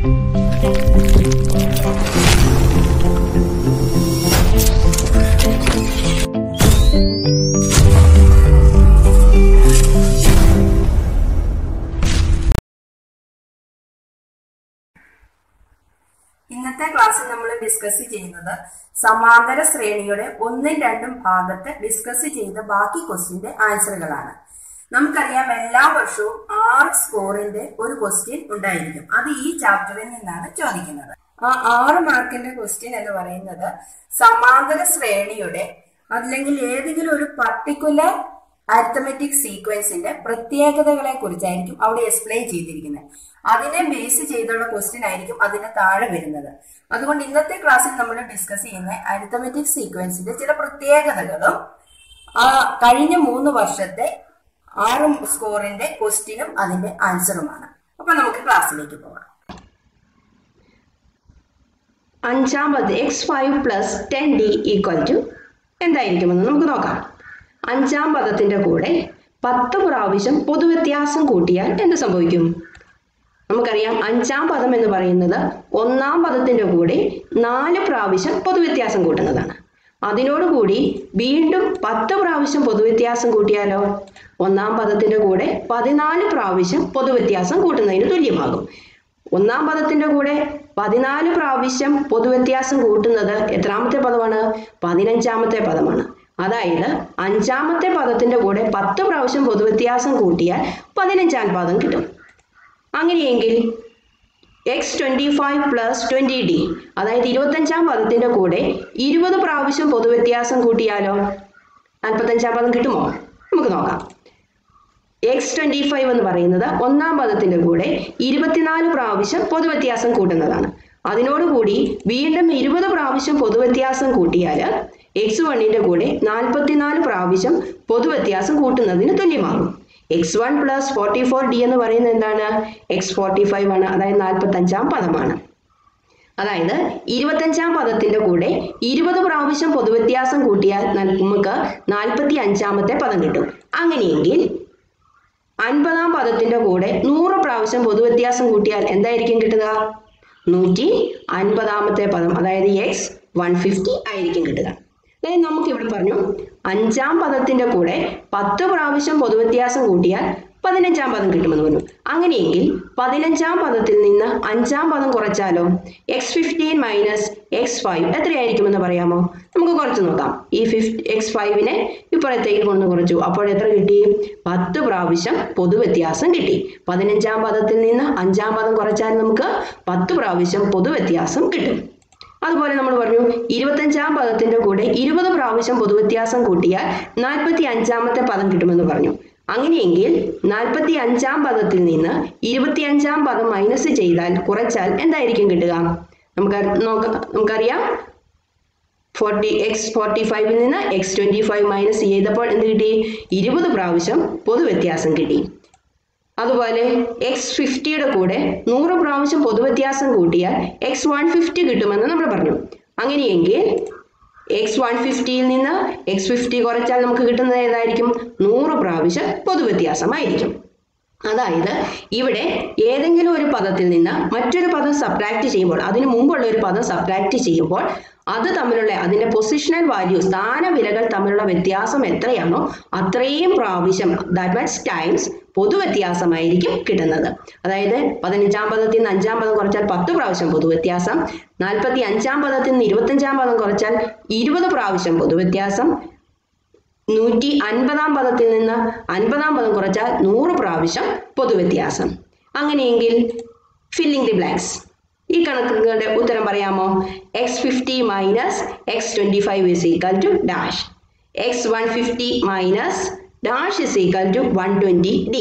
ഇന്നത്തെ ക്ലാസ്സിൽ നമ്മൾ ഡിസ്കസ് ചെയ്യുന്നത് സമാന്തര ശ്രേണിയുടെ ഒന്നും രണ്ടും ഭാഗത്ത് ഡിസ്കസ് ചെയ്ത ബാക്കി ക്വസ്റ്റ്യന്റെ ആൻസറുകളാണ് നമുക്കറിയാം എല്ലാ വർഷവും ആറ് സ്കോറിന്റെ ഒരു ക്വസ്റ്റ്യൻ ഉണ്ടായിരിക്കും അത് ഈ ചാപ്റ്ററിൽ നിന്നാണ് ചോദിക്കുന്നത് ആ ആറ് മാർക്കിന്റെ ക്വസ്റ്റ്യൻ എന്ന് പറയുന്നത് സമാന്തര ശ്രേണിയുടെ അല്ലെങ്കിൽ ഏതെങ്കിലും ഒരു പർട്ടിക്കുലർ അരിത്തമെറ്റിക് സീക്വൻസിന്റെ പ്രത്യേകതകളെ കുറിച്ചായിരിക്കും അവിടെ എക്സ്പ്ലെയിൻ ചെയ്തിരിക്കുന്നത് അതിനെ ബേസ് ചെയ്തുള്ള ക്വസ്റ്റ്യൻ ആയിരിക്കും അതിന് താഴെ വരുന്നത് അതുകൊണ്ട് ഇന്നത്തെ ക്ലാസ്സിൽ നമ്മൾ ഡിസ്കസ് ചെയ്യുന്ന അരിത്തമെറ്റിക് സീക്വൻസിന്റെ ചില പ്രത്യേകതകളും ആ കഴിഞ്ഞ മൂന്ന് വർഷത്തെ ആറ് സ്കോറിന്റെ ക്വസ്റ്റ്യനും അതിന്റെ ആൻസറുമാണ് അപ്പൊ നമുക്ക് ക്ലാസ്സിലേക്ക് പോകാം അഞ്ചാമത് x five plus ten d equal to എന്തായിരിക്കുമെന്ന് നമുക്ക് നോക്കാം അഞ്ചാം പദത്തിന്റെ കൂടെ പത്ത് പ്രാവശ്യം പൊതുവ്യത്യാസം കൂട്ടിയാൽ എന്ത് സംഭവിക്കും നമുക്കറിയാം അഞ്ചാം പദം എന്ന് പറയുന്നത് ഒന്നാം പദത്തിന്റെ കൂടെ നാല് പ്രാവശ്യം പൊതുവ്യത്യാസം കൂട്ടുന്നതാണ് അതിനോടുകൂടി വീണ്ടും പത്ത് പ്രാവശ്യം പൊതുവ്യത്യാസം കൂട്ടിയാലോ ഒന്നാം പദത്തിന്റെ കൂടെ പതിനാല് പ്രാവശ്യം പൊതുവ്യത്യാസം കൂട്ടുന്നതിന് തുല്യമാകും ഒന്നാം പദത്തിന്റെ കൂടെ പതിനാല് പ്രാവശ്യം പൊതുവ്യത്യാസം കൂട്ടുന്നത് എത്രാമത്തെ പദമാണ് പതിനഞ്ചാമത്തെ പദമാണ് അതായത് അഞ്ചാമത്തെ പദത്തിന്റെ കൂടെ പത്ത് പ്രാവശ്യം പൊതുവ്യത്യാസം കൂട്ടിയാൽ പതിനഞ്ചാം പദം കിട്ടും അങ്ങനെയെങ്കിൽ x twenty five plus twenty d അതായത് ഇരുപത്തഞ്ചാം പദത്തിന്റെ കൂടെ ഇരുപത് പ്രാവശ്യം പൊതുവ്യത്യാസം കൂട്ടിയാലോ നാൽപ്പത്തഞ്ചാം പദം കിട്ടുമോ നമുക്ക് നോക്കാം എക്സ് ട്വൻറ്റി ഫൈവ് എന്ന് പറയുന്നത് ഒന്നാം പദത്തിന്റെ കൂടെ ഇരുപത്തിനാല് പ്രാവശ്യം പൊതുവ്യത്യാസം കൂട്ടുന്നതാണ് അതിനോടുകൂടി വീണ്ടും ഇരുപത് പ്രാവശ്യം പൊതുവ്യത്യാസം കൂട്ടിയാൽ എക്സ് വണ്ണിന്റെ കൂടെ നാൽപ്പത്തിനാല് പ്രാവശ്യം പൊതുവ്യത്യാസം കൂട്ടുന്നതിന് തുല്യമാകും x one plus forty four d എന്ന് പറയുന്നത് എന്താണ് എക്സ് ഫോർട്ടി ഫൈവ് ആണ് അതായത് നാൽപ്പത്തഞ്ചാം പദമാണ് അതായത് ഇരുപത്തഞ്ചാം പദത്തിന്റെ കൂടെ ഇരുപത് പ്രാവശ്യം പൊതുവ്യത്യാസം കൂട്ടിയാൽ നമുക്ക് നാൽപ്പത്തി അഞ്ചാമത്തെ പദം കിട്ടും അങ്ങനെയെങ്കിൽ അൻപതാം പദത്തിന്റെ കൂടെ നൂറ് പ്രാവശ്യം പൊതുവ്യത്യാസം കൂട്ടിയാൽ എന്തായിരിക്കും കിട്ടുക നൂറ്റി അൻപതാമത്തെ പദം അതായത് എക്സ് വൺ ഫിഫ്റ്റി ആയിരിക്കും കിട്ടുക അതായത് നമുക്ക് ഇവിടെ പറഞ്ഞു അഞ്ചാം പദത്തിന്റെ കൂടെ പത്ത് പ്രാവശ്യം പൊതുവ്യത്യാസം കൂട്ടിയാൽ പതിനഞ്ചാം പദം കിട്ടുമെന്ന് പറഞ്ഞു അങ്ങനെയെങ്കിൽ പതിനഞ്ചാം പദത്തിൽ നിന്ന് അഞ്ചാം പദം കുറച്ചാലോ x fifteen minus x five എത്രയായിരിക്കുമെന്ന് പറയാമോ നമുക്ക് കുറച്ച് നോക്കാം ഈ ഫിഫ്റ്റി എക്സ് ഫൈവിനെ ഇപ്പുറത്തേക്ക് കൊണ്ട് കുറച്ചു അപ്പോൾ എത്ര കിട്ടി പത്ത് പ്രാവശ്യം പൊതുവ്യത്യാസം കിട്ടി പതിനഞ്ചാം പദത്തിൽ നിന്ന് അഞ്ചാം പദം കുറച്ചാൽ നമുക്ക് പത്ത് പ്രാവശ്യം പൊതുവ്യത്യാസം കിട്ടും അതുപോലെ നമ്മൾ പറഞ്ഞു ഇരുപത്തഞ്ചാം പദത്തിന്റെ കൂടെ ഇരുപത് പ്രാവശ്യം പൊതുവ്യത്യാസം കൂട്ടിയാൽ നാൽപ്പത്തി അഞ്ചാമത്തെ പദം കിട്ടുമെന്ന് പറഞ്ഞു അങ്ങനെയെങ്കിൽ നാൽപ്പത്തി അഞ്ചാം പദത്തിൽ നിന്ന് ഇരുപത്തി അഞ്ചാം പദം മൈനസ് ചെയ്താൽ കുറച്ചാൽ എന്തായിരിക്കും കിട്ടുക നമുക്ക് നോക്ക നമുക്കറിയാം ഫോർട്ടി എക്സ് ഫോർട്ടി ഫൈവിൽ നിന്ന് എക്സ് ട്വന്റി ഫൈവ് മൈനസ് ചെയ്തപ്പോൾ എന്ത് കിട്ടി ഇരുപത് പ്രാവശ്യം പൊതുവ്യത്യാസം കിട്ടി അതുപോലെ എക്സ് ഫിഫ്റ്റിയുടെ കൂടെ നൂറ് പ്രാവശ്യം പൊതുവ്യത്യാസം കൂട്ടിയാൽ എക്സ് വൺ ഫിഫ്റ്റി കിട്ടുമെന്ന് നമ്മൾ പറഞ്ഞു അങ്ങനെയെങ്കിൽ എക്സ് വൺ ഫിഫ്റ്റിയിൽ നിന്ന് എക്സ് ഫിഫ്റ്റി കുറച്ചാൽ നമുക്ക് കിട്ടുന്നത് ഏതായിരിക്കും നൂറ് പ്രാവശ്യം പൊതുവ്യത്യാസമായിരിക്കും അതായത് ഇവിടെ ഏതെങ്കിലും ഒരു പദത്തിൽ നിന്ന് മറ്റൊരു പദം സബ്ട്രാക്ട് ചെയ്യുമ്പോൾ അതിന് മുമ്പുള്ള ഒരു പദം സബ്ട്രാക്ട് ചെയ്യുമ്പോൾ അത് തമ്മിലുള്ള അതിന്റെ പൊസിഷണൽ വാല്യൂ സ്ഥാനവിലകൾ തമ്മിലുള്ള വ്യത്യാസം എത്രയാണോ അത്രയും പ്രാവശ്യം ദാറ്റ് മീൻസ് ടൈംസ് പൊതുവ്യത്യാസമായിരിക്കും കിട്ടുന്നത് അതായത് പതിനഞ്ചാം പദത്തിൽ നിന്ന് അഞ്ചാം പദം കുറച്ചാൽ പത്ത് പ്രാവശ്യം പൊതുവ്യത്യാസം നാൽപ്പത്തി അഞ്ചാം പദത്തിൽ നിന്ന് ഇരുപത്തഞ്ചാം പദം കുറച്ചാൽ ഇരുപത് പ്രാവശ്യം പൊതുവ്യത്യാസം നൂറ്റി അൻപതാം പദത്തിൽ നിന്ന് അൻപതാം പദം കുറച്ചാൽ നൂറ് പ്രാവശ്യം പൊതുവ്യത്യാസം അങ്ങനെയെങ്കിൽ ഫില്ലിംഗ് ദി ബ്ലാങ്ക്സ് ഈ കണക്കുകളുടെ ഉത്തരം പറയാമോ x fifty minus x twenty five is equal to dash x one fifty minus dash is equal to one twenty d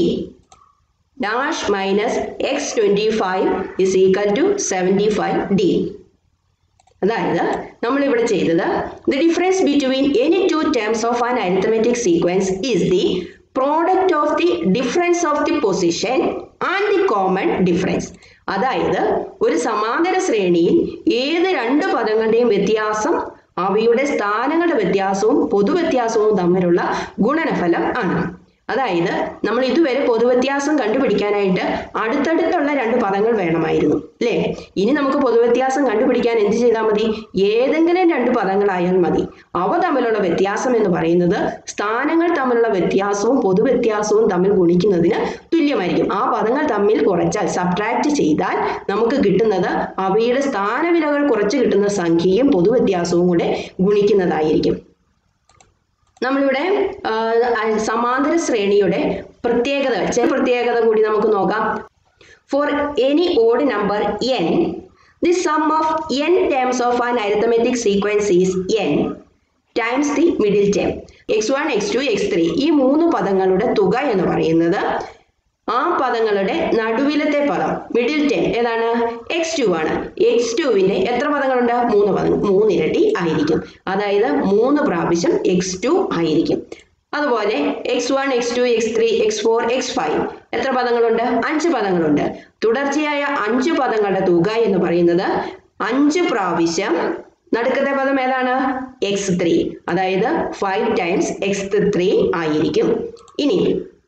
dash minus x twenty five is equal to seventy five d അതായത് നമ്മൾ ഇവിടെ ചെയ്തത് the difference between any two terms of an arithmetic sequence is the product of the difference of the position and the common difference അതായത് ഒരു സമാന്തര ശ്രേണിയിൽ ഏത് രണ്ട് പദങ്ങളുടെയും വ്യത്യാസം അവയുടെ സ്ഥാനങ്ങളുടെ വ്യത്യാസവും പൊതുവ്യത്യാസവും തമ്മിലുള്ള ഗുണനഫലം ആണ് അതായത് നമ്മൾ ഇതുവരെ പൊതുവ്യത്യാസം കണ്ടുപിടിക്കാനായിട്ട് അടുത്തടുത്തുള്ള രണ്ട് പദങ്ങൾ വേണമായിരുന്നു അല്ലേ ഇനി നമുക്ക് പൊതുവ്യത്യാസം കണ്ടുപിടിക്കാൻ എന്ത് ചെയ്താൽ മതി ഏതെങ്കിലും രണ്ട് പദങ്ങളായാൽ മതി അവ തമ്മിലുള്ള വ്യത്യാസം എന്ന് പറയുന്നത് സ്ഥാനങ്ങൾ തമ്മിലുള്ള വ്യത്യാസവും പൊതുവ്യത്യാസവും തമ്മിൽ ഗുണിക്കുന്നതിന് തുല്യമായിരിക്കും ആ പദങ്ങൾ തമ്മിൽ കുറച്ചാൽ സബ്ട്രാക്ട് ചെയ്താൽ നമുക്ക് കിട്ടുന്നത് അവയുടെ സ്ഥാനവിലകൾ കുറച്ച് കിട്ടുന്ന സംഖ്യയും പൊതുവ്യത്യാസവും കൂടെ ഗുണിക്കുന്നതായിരിക്കും നമ്മളിവിടെ ആ, സമാന്തര ശ്രേണിയുടെ പ്രത്യേകത ചില പ്രത്യേകത കൂടി നമുക്ക് നോക്കാം for any odd number n the sum of n terms of an arithmetic sequence is n times the middle term x one x two x three ഈ മൂന്ന് പദങ്ങളുടെ തുക എന്ന് പറയുന്നത് ആ പദങ്ങളുടെ നടുവിലത്തെ പദം മിഡിൽ ടേം ഏതാണ് എക്സ് ടു ആണ് എക്സ് ടുവിന്റെ എത്ര പദങ്ങളുണ്ട് മൂന്ന് പദം മൂന്നിരട്ടി ആയിരിക്കും അതായത് മൂന്ന് പ്രാവശ്യം എക്സ് ടു ആയിരിക്കും അതുപോലെ x one x two x three x four x five എത്ര പദങ്ങളുണ്ട് അഞ്ച് പദങ്ങളുണ്ട് തുടർച്ചയായ അഞ്ച് പദങ്ങളുടെ തുക എന്ന് പറയുന്നത് അഞ്ച് പ്രാവശ്യം നടുക്കത്തെ പദം ഏതാണ് എക്സ് ത്രീ അതായത് ഫൈവ് ടൈംസ് എക്സ് ത്രീ ആയിരിക്കും ഇനി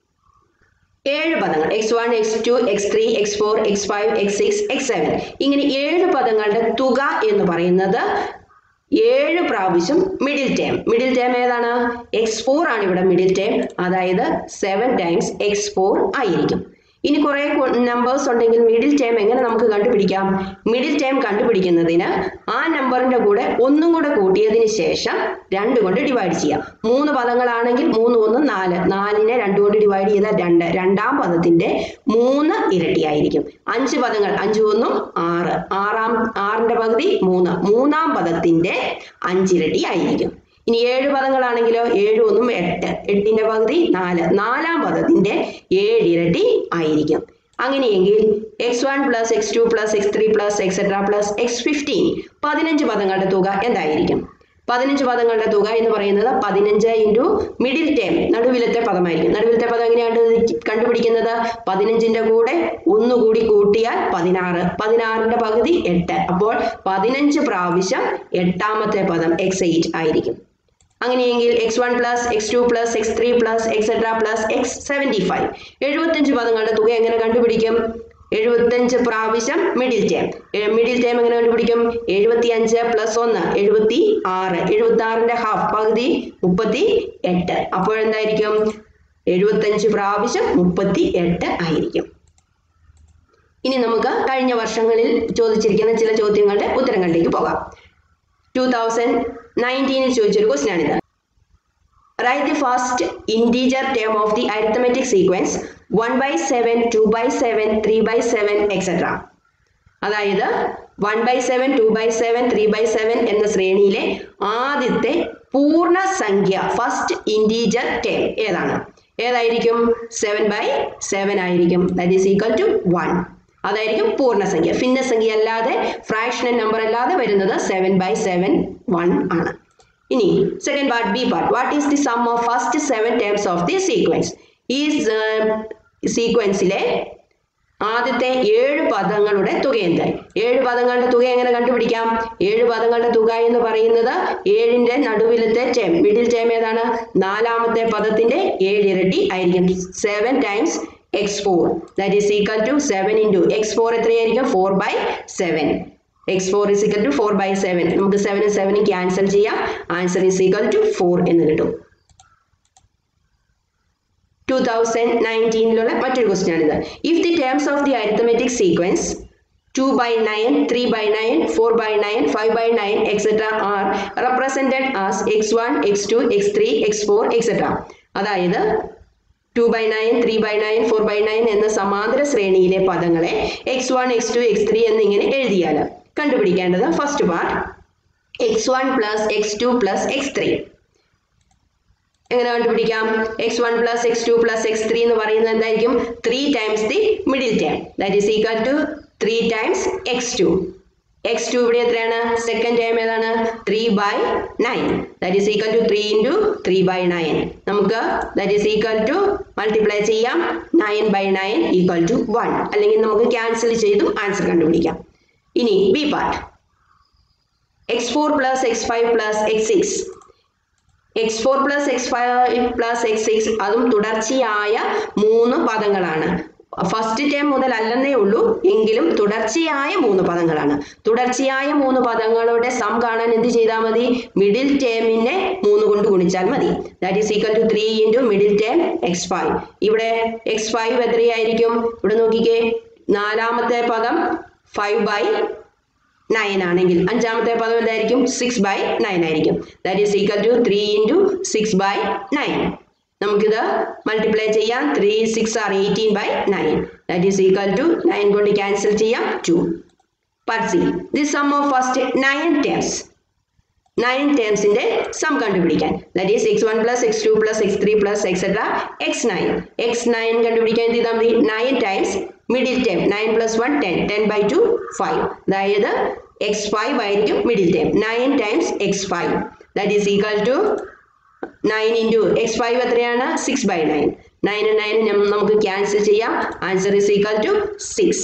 ഏഴ് പദങ്ങൾ x one x two x three x four x five x six x seven ഇങ്ങനെ ഏഴ് പദങ്ങളുടെ തുക എന്ന് പറയുന്നത് ഏഴ് പ്രാവശ്യം മിഡിൽ ടേം മിഡിൽ ടേം ഏതാണ് എക്സ് ഫോർ ആണ് ഇവിടെ മിഡിൽ ടേം അതായത് സെവൻ ടൈംസ് എക്സ് ഫോർ ആയിരിക്കും ഇനി കുറെ നമ്പേഴ്സ് ഉണ്ടെങ്കിൽ മിഡിൽ ടേം എങ്ങനെ നമുക്ക് കണ്ടുപിടിക്കാം മിഡിൽ ടേം കണ്ടുപിടിക്കുന്നതിന് ആ നമ്പറിന്റെ കൂടെ ഒന്നും കൂടെ കൂട്ടിയതിന് ശേഷം രണ്ട് കൊണ്ട് ഡിവൈഡ് ചെയ്യാം മൂന്ന് പദങ്ങളാണെങ്കിൽ മൂന്ന് ഒന്ന് നാല് നാലിനെ രണ്ട് കൊണ്ട് ഡിവൈഡ് ചെയ്താൽ രണ്ട് രണ്ടാം പദത്തിന്റെ മൂന്ന് ഇരട്ടിയായിരിക്കും അഞ്ച് പദങ്ങൾ അഞ്ച് ഒന്നും ആറ് ആറാം ആറിന്റെ പകുതി മൂന്ന് മൂന്നാം പദത്തിന്റെ അഞ്ചിരട്ടി ആയിരിക്കും ഇനി ഏഴ് പദങ്ങളാണെങ്കിലോ ഏഴ് ഒന്നും എട്ട് എട്ടിന്റെ പകുതി നാല് നാലാം പദത്തിന്റെ ഏഴ് ഇരട്ടി ആയിരിക്കും അങ്ങനെയെങ്കിൽ x one plus x two plus x three plus etcetera plus x fifteen പതിനഞ്ച് പദങ്ങളുടെ തുക എന്തായിരിക്കും പതിനഞ്ച് പദങ്ങളുടെ തുക എന്ന് പറയുന്നത് പതിനഞ്ച് ഇൻറ്റു മിഡിൽ ടേം നടുവിലത്തെ പദമായിരിക്കും നടുവിലത്തെ പദം എങ്ങനെയാണ് കണ്ടുപിടിക്കുന്നത് പതിനഞ്ചിന്റെ കൂടെ ഒന്നുകൂടി കൂട്ടിയാൽ പതിനാറ് പതിനാറിന്റെ പകുതി എട്ട് അപ്പോൾ പതിനഞ്ച് പ്രാവശ്യം എട്ടാമത്തെ പദം എക്സ് എയ്റ്റ് ആയിരിക്കും അങ്ങനെയെങ്കിൽ x one plus x two plus x three plus etcetera plus x seventy five എഴുപത്തഞ്ച് പദങ്ങളുടെ തുക എങ്ങനെ കണ്ടുപിടിക്കും എഴുപത്തഞ്ച് പ്രാവശ്യം മിഡിൽ ടേം മിഡിൽ ടേം എങ്ങനെ കണ്ടുപിടിക്കും എഴുപത്തി അഞ്ച് പ്ലസ് ഒന്ന് എഴുപത്തി ആറ് എഴുപത്തി ആറിന്റെ ഹാഫ് പകുതി മുപ്പത്തി എട്ട് അപ്പോഴെന്തായിരിക്കും എഴുപത്തഞ്ച് പ്രാവശ്യം മുപ്പത്തി എട്ട് ആയിരിക്കും ഇനി നമുക്ക് കഴിഞ്ഞ വർഷങ്ങളിൽ ചോദിച്ചിരിക്കുന്ന ചില ചോദ്യങ്ങളുടെ ഉത്തരങ്ങളിലേക്ക് പോകാം ടൂ തൗസൻഡ് നയൻറ്റീനിൽ ചോദിച്ചൊരു ക്വസ്റ്റ്യൻ ആണിത് write the first integer term of the arithmetic sequence one by seven two by seven three by seven etcetera അതായത് one by seven two by seven three by seven എന്ന ശ്രേണിയിലെ ആദ്യത്തെ പൂർണ്ണ സംഖ്യ first integer term ഏതാണ് ഏതായിരിക്കും seven by seven ആയിരിക്കും that is equal to one അതായിരിക്കും പൂർണ്ണസംഖ്യ ഭിന്നസംഖ്യ അല്ലാതെ ഫ്രാക്ഷണൽ നമ്പർ അല്ലാതെ വരുന്നത് സെവൻ ബൈ സെവൻ വൺ ആണ് ഇനി second part B part what is the sum of first seven terms of the sequence ഈ സീക്വൻസിലെ ആദ്യത്തെ ഏഴ് പദങ്ങളുടെ തുക എന്ത് ഏഴ് പദങ്ങളുടെ തുക എങ്ങനെ കണ്ടുപിടിക്കാം ഏഴ് പദങ്ങളുടെ തുക എന്ന് പറയുന്നത് ഏഴിന്റെ നടുവിലത്തെ ടേം മിഡിൽ ടേം ഏതാണ് നാലാമത്തെ പദത്തിന്റെ ഏഴ് ഇരട്ടി ആയിരിക്കും seven times x four that is equal to seven into x four എത്രയായിരിക്കും four by seven x four is equal to four by seven നമുക്ക് സെവനും സെവനും ക്യാൻസൽ ചെയ്യാം answer is equal to four എന്ന് കിട്ടും ടൂ തൗസൻഡ് നയൻറ്റീനിലുള്ള മറ്റൊരു question ആണിത് if the terms of the arithmetic sequence two by nine three by nine four by nine five by nine etcetera are represented as X one x two x three x four etcetera അതായത് two by nine three by nine four by nine എന്ന സമാന്തര ശ്രേണിയിലെ പദങ്ങളെ x one x two x three എന്നിങ്ങനെ എഴുതിയാൽ കണ്ടുപിടിക്കേണ്ടത് first part x one plus x two plus x three എങ്ങനെ കണ്ടുപിടിക്കാം x one plus x two plus x three എന്ന് പറയുന്നത് എന്തായിരിക്കും three times the middle term that is equal to three times x two x two ഇവിടെ എത്രയാണ് second time ഏതാണ് three by nine that is equal to three into three by nine നമുക്ക് that is equal to multiply ചെയ്യാം nine by nine equal to one അല്ലെങ്കിൽ നമുക്ക് cancel ചെയ്തു answer കണ്ടുപിടിക്കാം ഇനി B part x four plus x five plus x six x four plus x five plus x six അതും തുടർച്ചയായ മൂന്ന് പദങ്ങളാണ് ഫസ്റ്റ് ടേം മുതൽ അല്ലെന്നേ ഉള്ളൂ എങ്കിലും തുടർച്ചയായ മൂന്ന് പദങ്ങളാണ് തുടർച്ചയായ മൂന്ന് പദങ്ങളുടെ സം കാണാൻ എന്ത് ചെയ്താൽ മതി മിഡിൽ ടേമിനെ മൂന്ന് കൊണ്ട് ഗുണിച്ചാൽ മതി that is equal to three into middle term x five ഇവിടെ എക്സ് ഫൈവ് എത്രയായിരിക്കും ഇവിടെ നോക്കിക്കേ നാലാമത്തെ പദം ഫൈവ് ബൈ നയൻ ആണെങ്കിൽ അഞ്ചാമത്തെ പദം എന്തായിരിക്കും സിക്സ് ബൈ നയൻ ആയിരിക്കും that is equal to three into six by nine നമുക്കിത് മൾട്ടിപ്ലൈ ചെയ്യാം three six are eighteen by nine that is equal to nine കൊണ്ട് ക്യാൻസൽ ചെയ്യാം two part C the sum of first nine terms nine ടേംസിന്റെ sum കണ്ടുപിടിക്കാൻ that is x one plus x two plus x three plus etcetera x nine x nine കണ്ടുപിടിക്കാൻ എന്ത് ചെയ്താൽ മതി nine times middle term nine plus one ten ten by two five അതായത് x five ആയിരിക്കും middle term nine times x five that is equal to nine into x five എത്രയാണ് six by nine nine nine നമുക്ക് cancel ചെയ്യാം answer is equal to six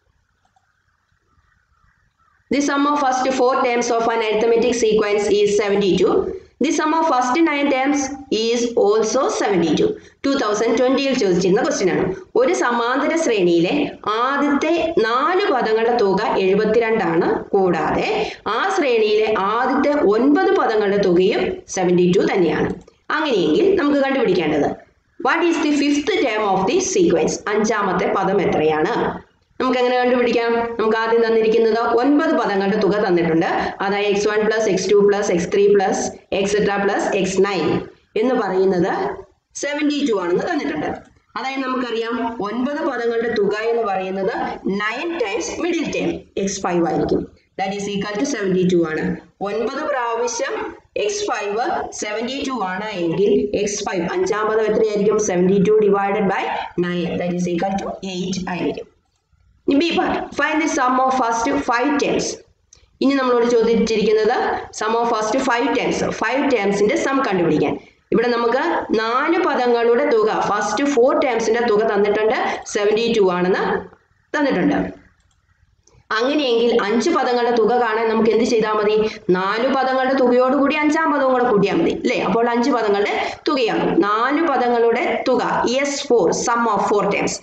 The sum of first four terms of an arithmetic sequence is 72. The sum of first nine terms is also 72. 2020ൽ ചോദിച്ചിരുന്ന question ആണ് ഒരു സമാന്തര ശ്രേണിയിലെ ആദ്യത്തെ നാല് പദങ്ങളുടെ തുക എഴുപത്തിരണ്ടാണ് കൂടാതെ ആ ശ്രേണിയിലെ ആദ്യത്തെ ഒൻപത് പദങ്ങളുടെ തുകയും സെവൻറ്റി ടു തന്നെയാണ് അങ്ങനെയെങ്കിൽ നമുക്ക് കണ്ടുപിടിക്കേണ്ടത് what is the fifth term of the sequence അഞ്ചാമത്തെ പദം എത്രയാണ് നമുക്ക് എങ്ങനെ കണ്ടുപിടിക്കാം നമുക്ക് ആദ്യം തന്നിരിക്കുന്നത് ഒൻപത് പദങ്ങളുടെ തുക തന്നിട്ടുണ്ട് അതായത് x one plus x two plus x three plus etcetera plus x nine എന്ന് പറയുന്നത് സെവൻറ്റി ടു ആണെന്ന് തന്നിട്ടുണ്ട് അതായത് നമുക്കറിയാം ഒൻപത് പദങ്ങളുടെ തുക എന്ന് പറയുന്നത് nine times middle time x five ആയിരിക്കും that is equal to seventy two ആണ് ഒൻപത് പ്രാവശ്യം എക്സ് ഫൈവ് സെവൻറ്റി ടു ആണ് എങ്കിൽ എക്സ് ഫൈവ് അഞ്ചാം പദം എത്രയായിരിക്കും seventy two divided by nine that is equal to eight ആയിരിക്കും B part find the sum of first five terms ഇനി നമ്മളോട് ചോദിച്ചിരിക്കുന്നത് sum of first five terms five ടേംസിന്റെ സം കണ്ടുപിടിക്കാൻ ഇവിടെ നമുക്ക് നാല് പദങ്ങളുടെ തുക ഫസ്റ്റ് ഫോർ ടേംസിന്റെ തുക തന്നിട്ടുണ്ട് സെവൻറ്റി ടു ആണെന്ന് തന്നിട്ടുണ്ട് അങ്ങനെയെങ്കിൽ അഞ്ച് പദങ്ങളുടെ തുക കാണാൻ നമുക്ക് എന്ത് ചെയ്താൽ മതി നാല് പദങ്ങളുടെ തുകയോട് കൂടി അഞ്ചാം പദവും കൂടെ കൂട്ടിയാൽ മതി അല്ലേ അപ്പോൾ അഞ്ച് പദങ്ങളുടെ തുകയാകും നാല് പദങ്ങളുടെ തുക S four sum of four terms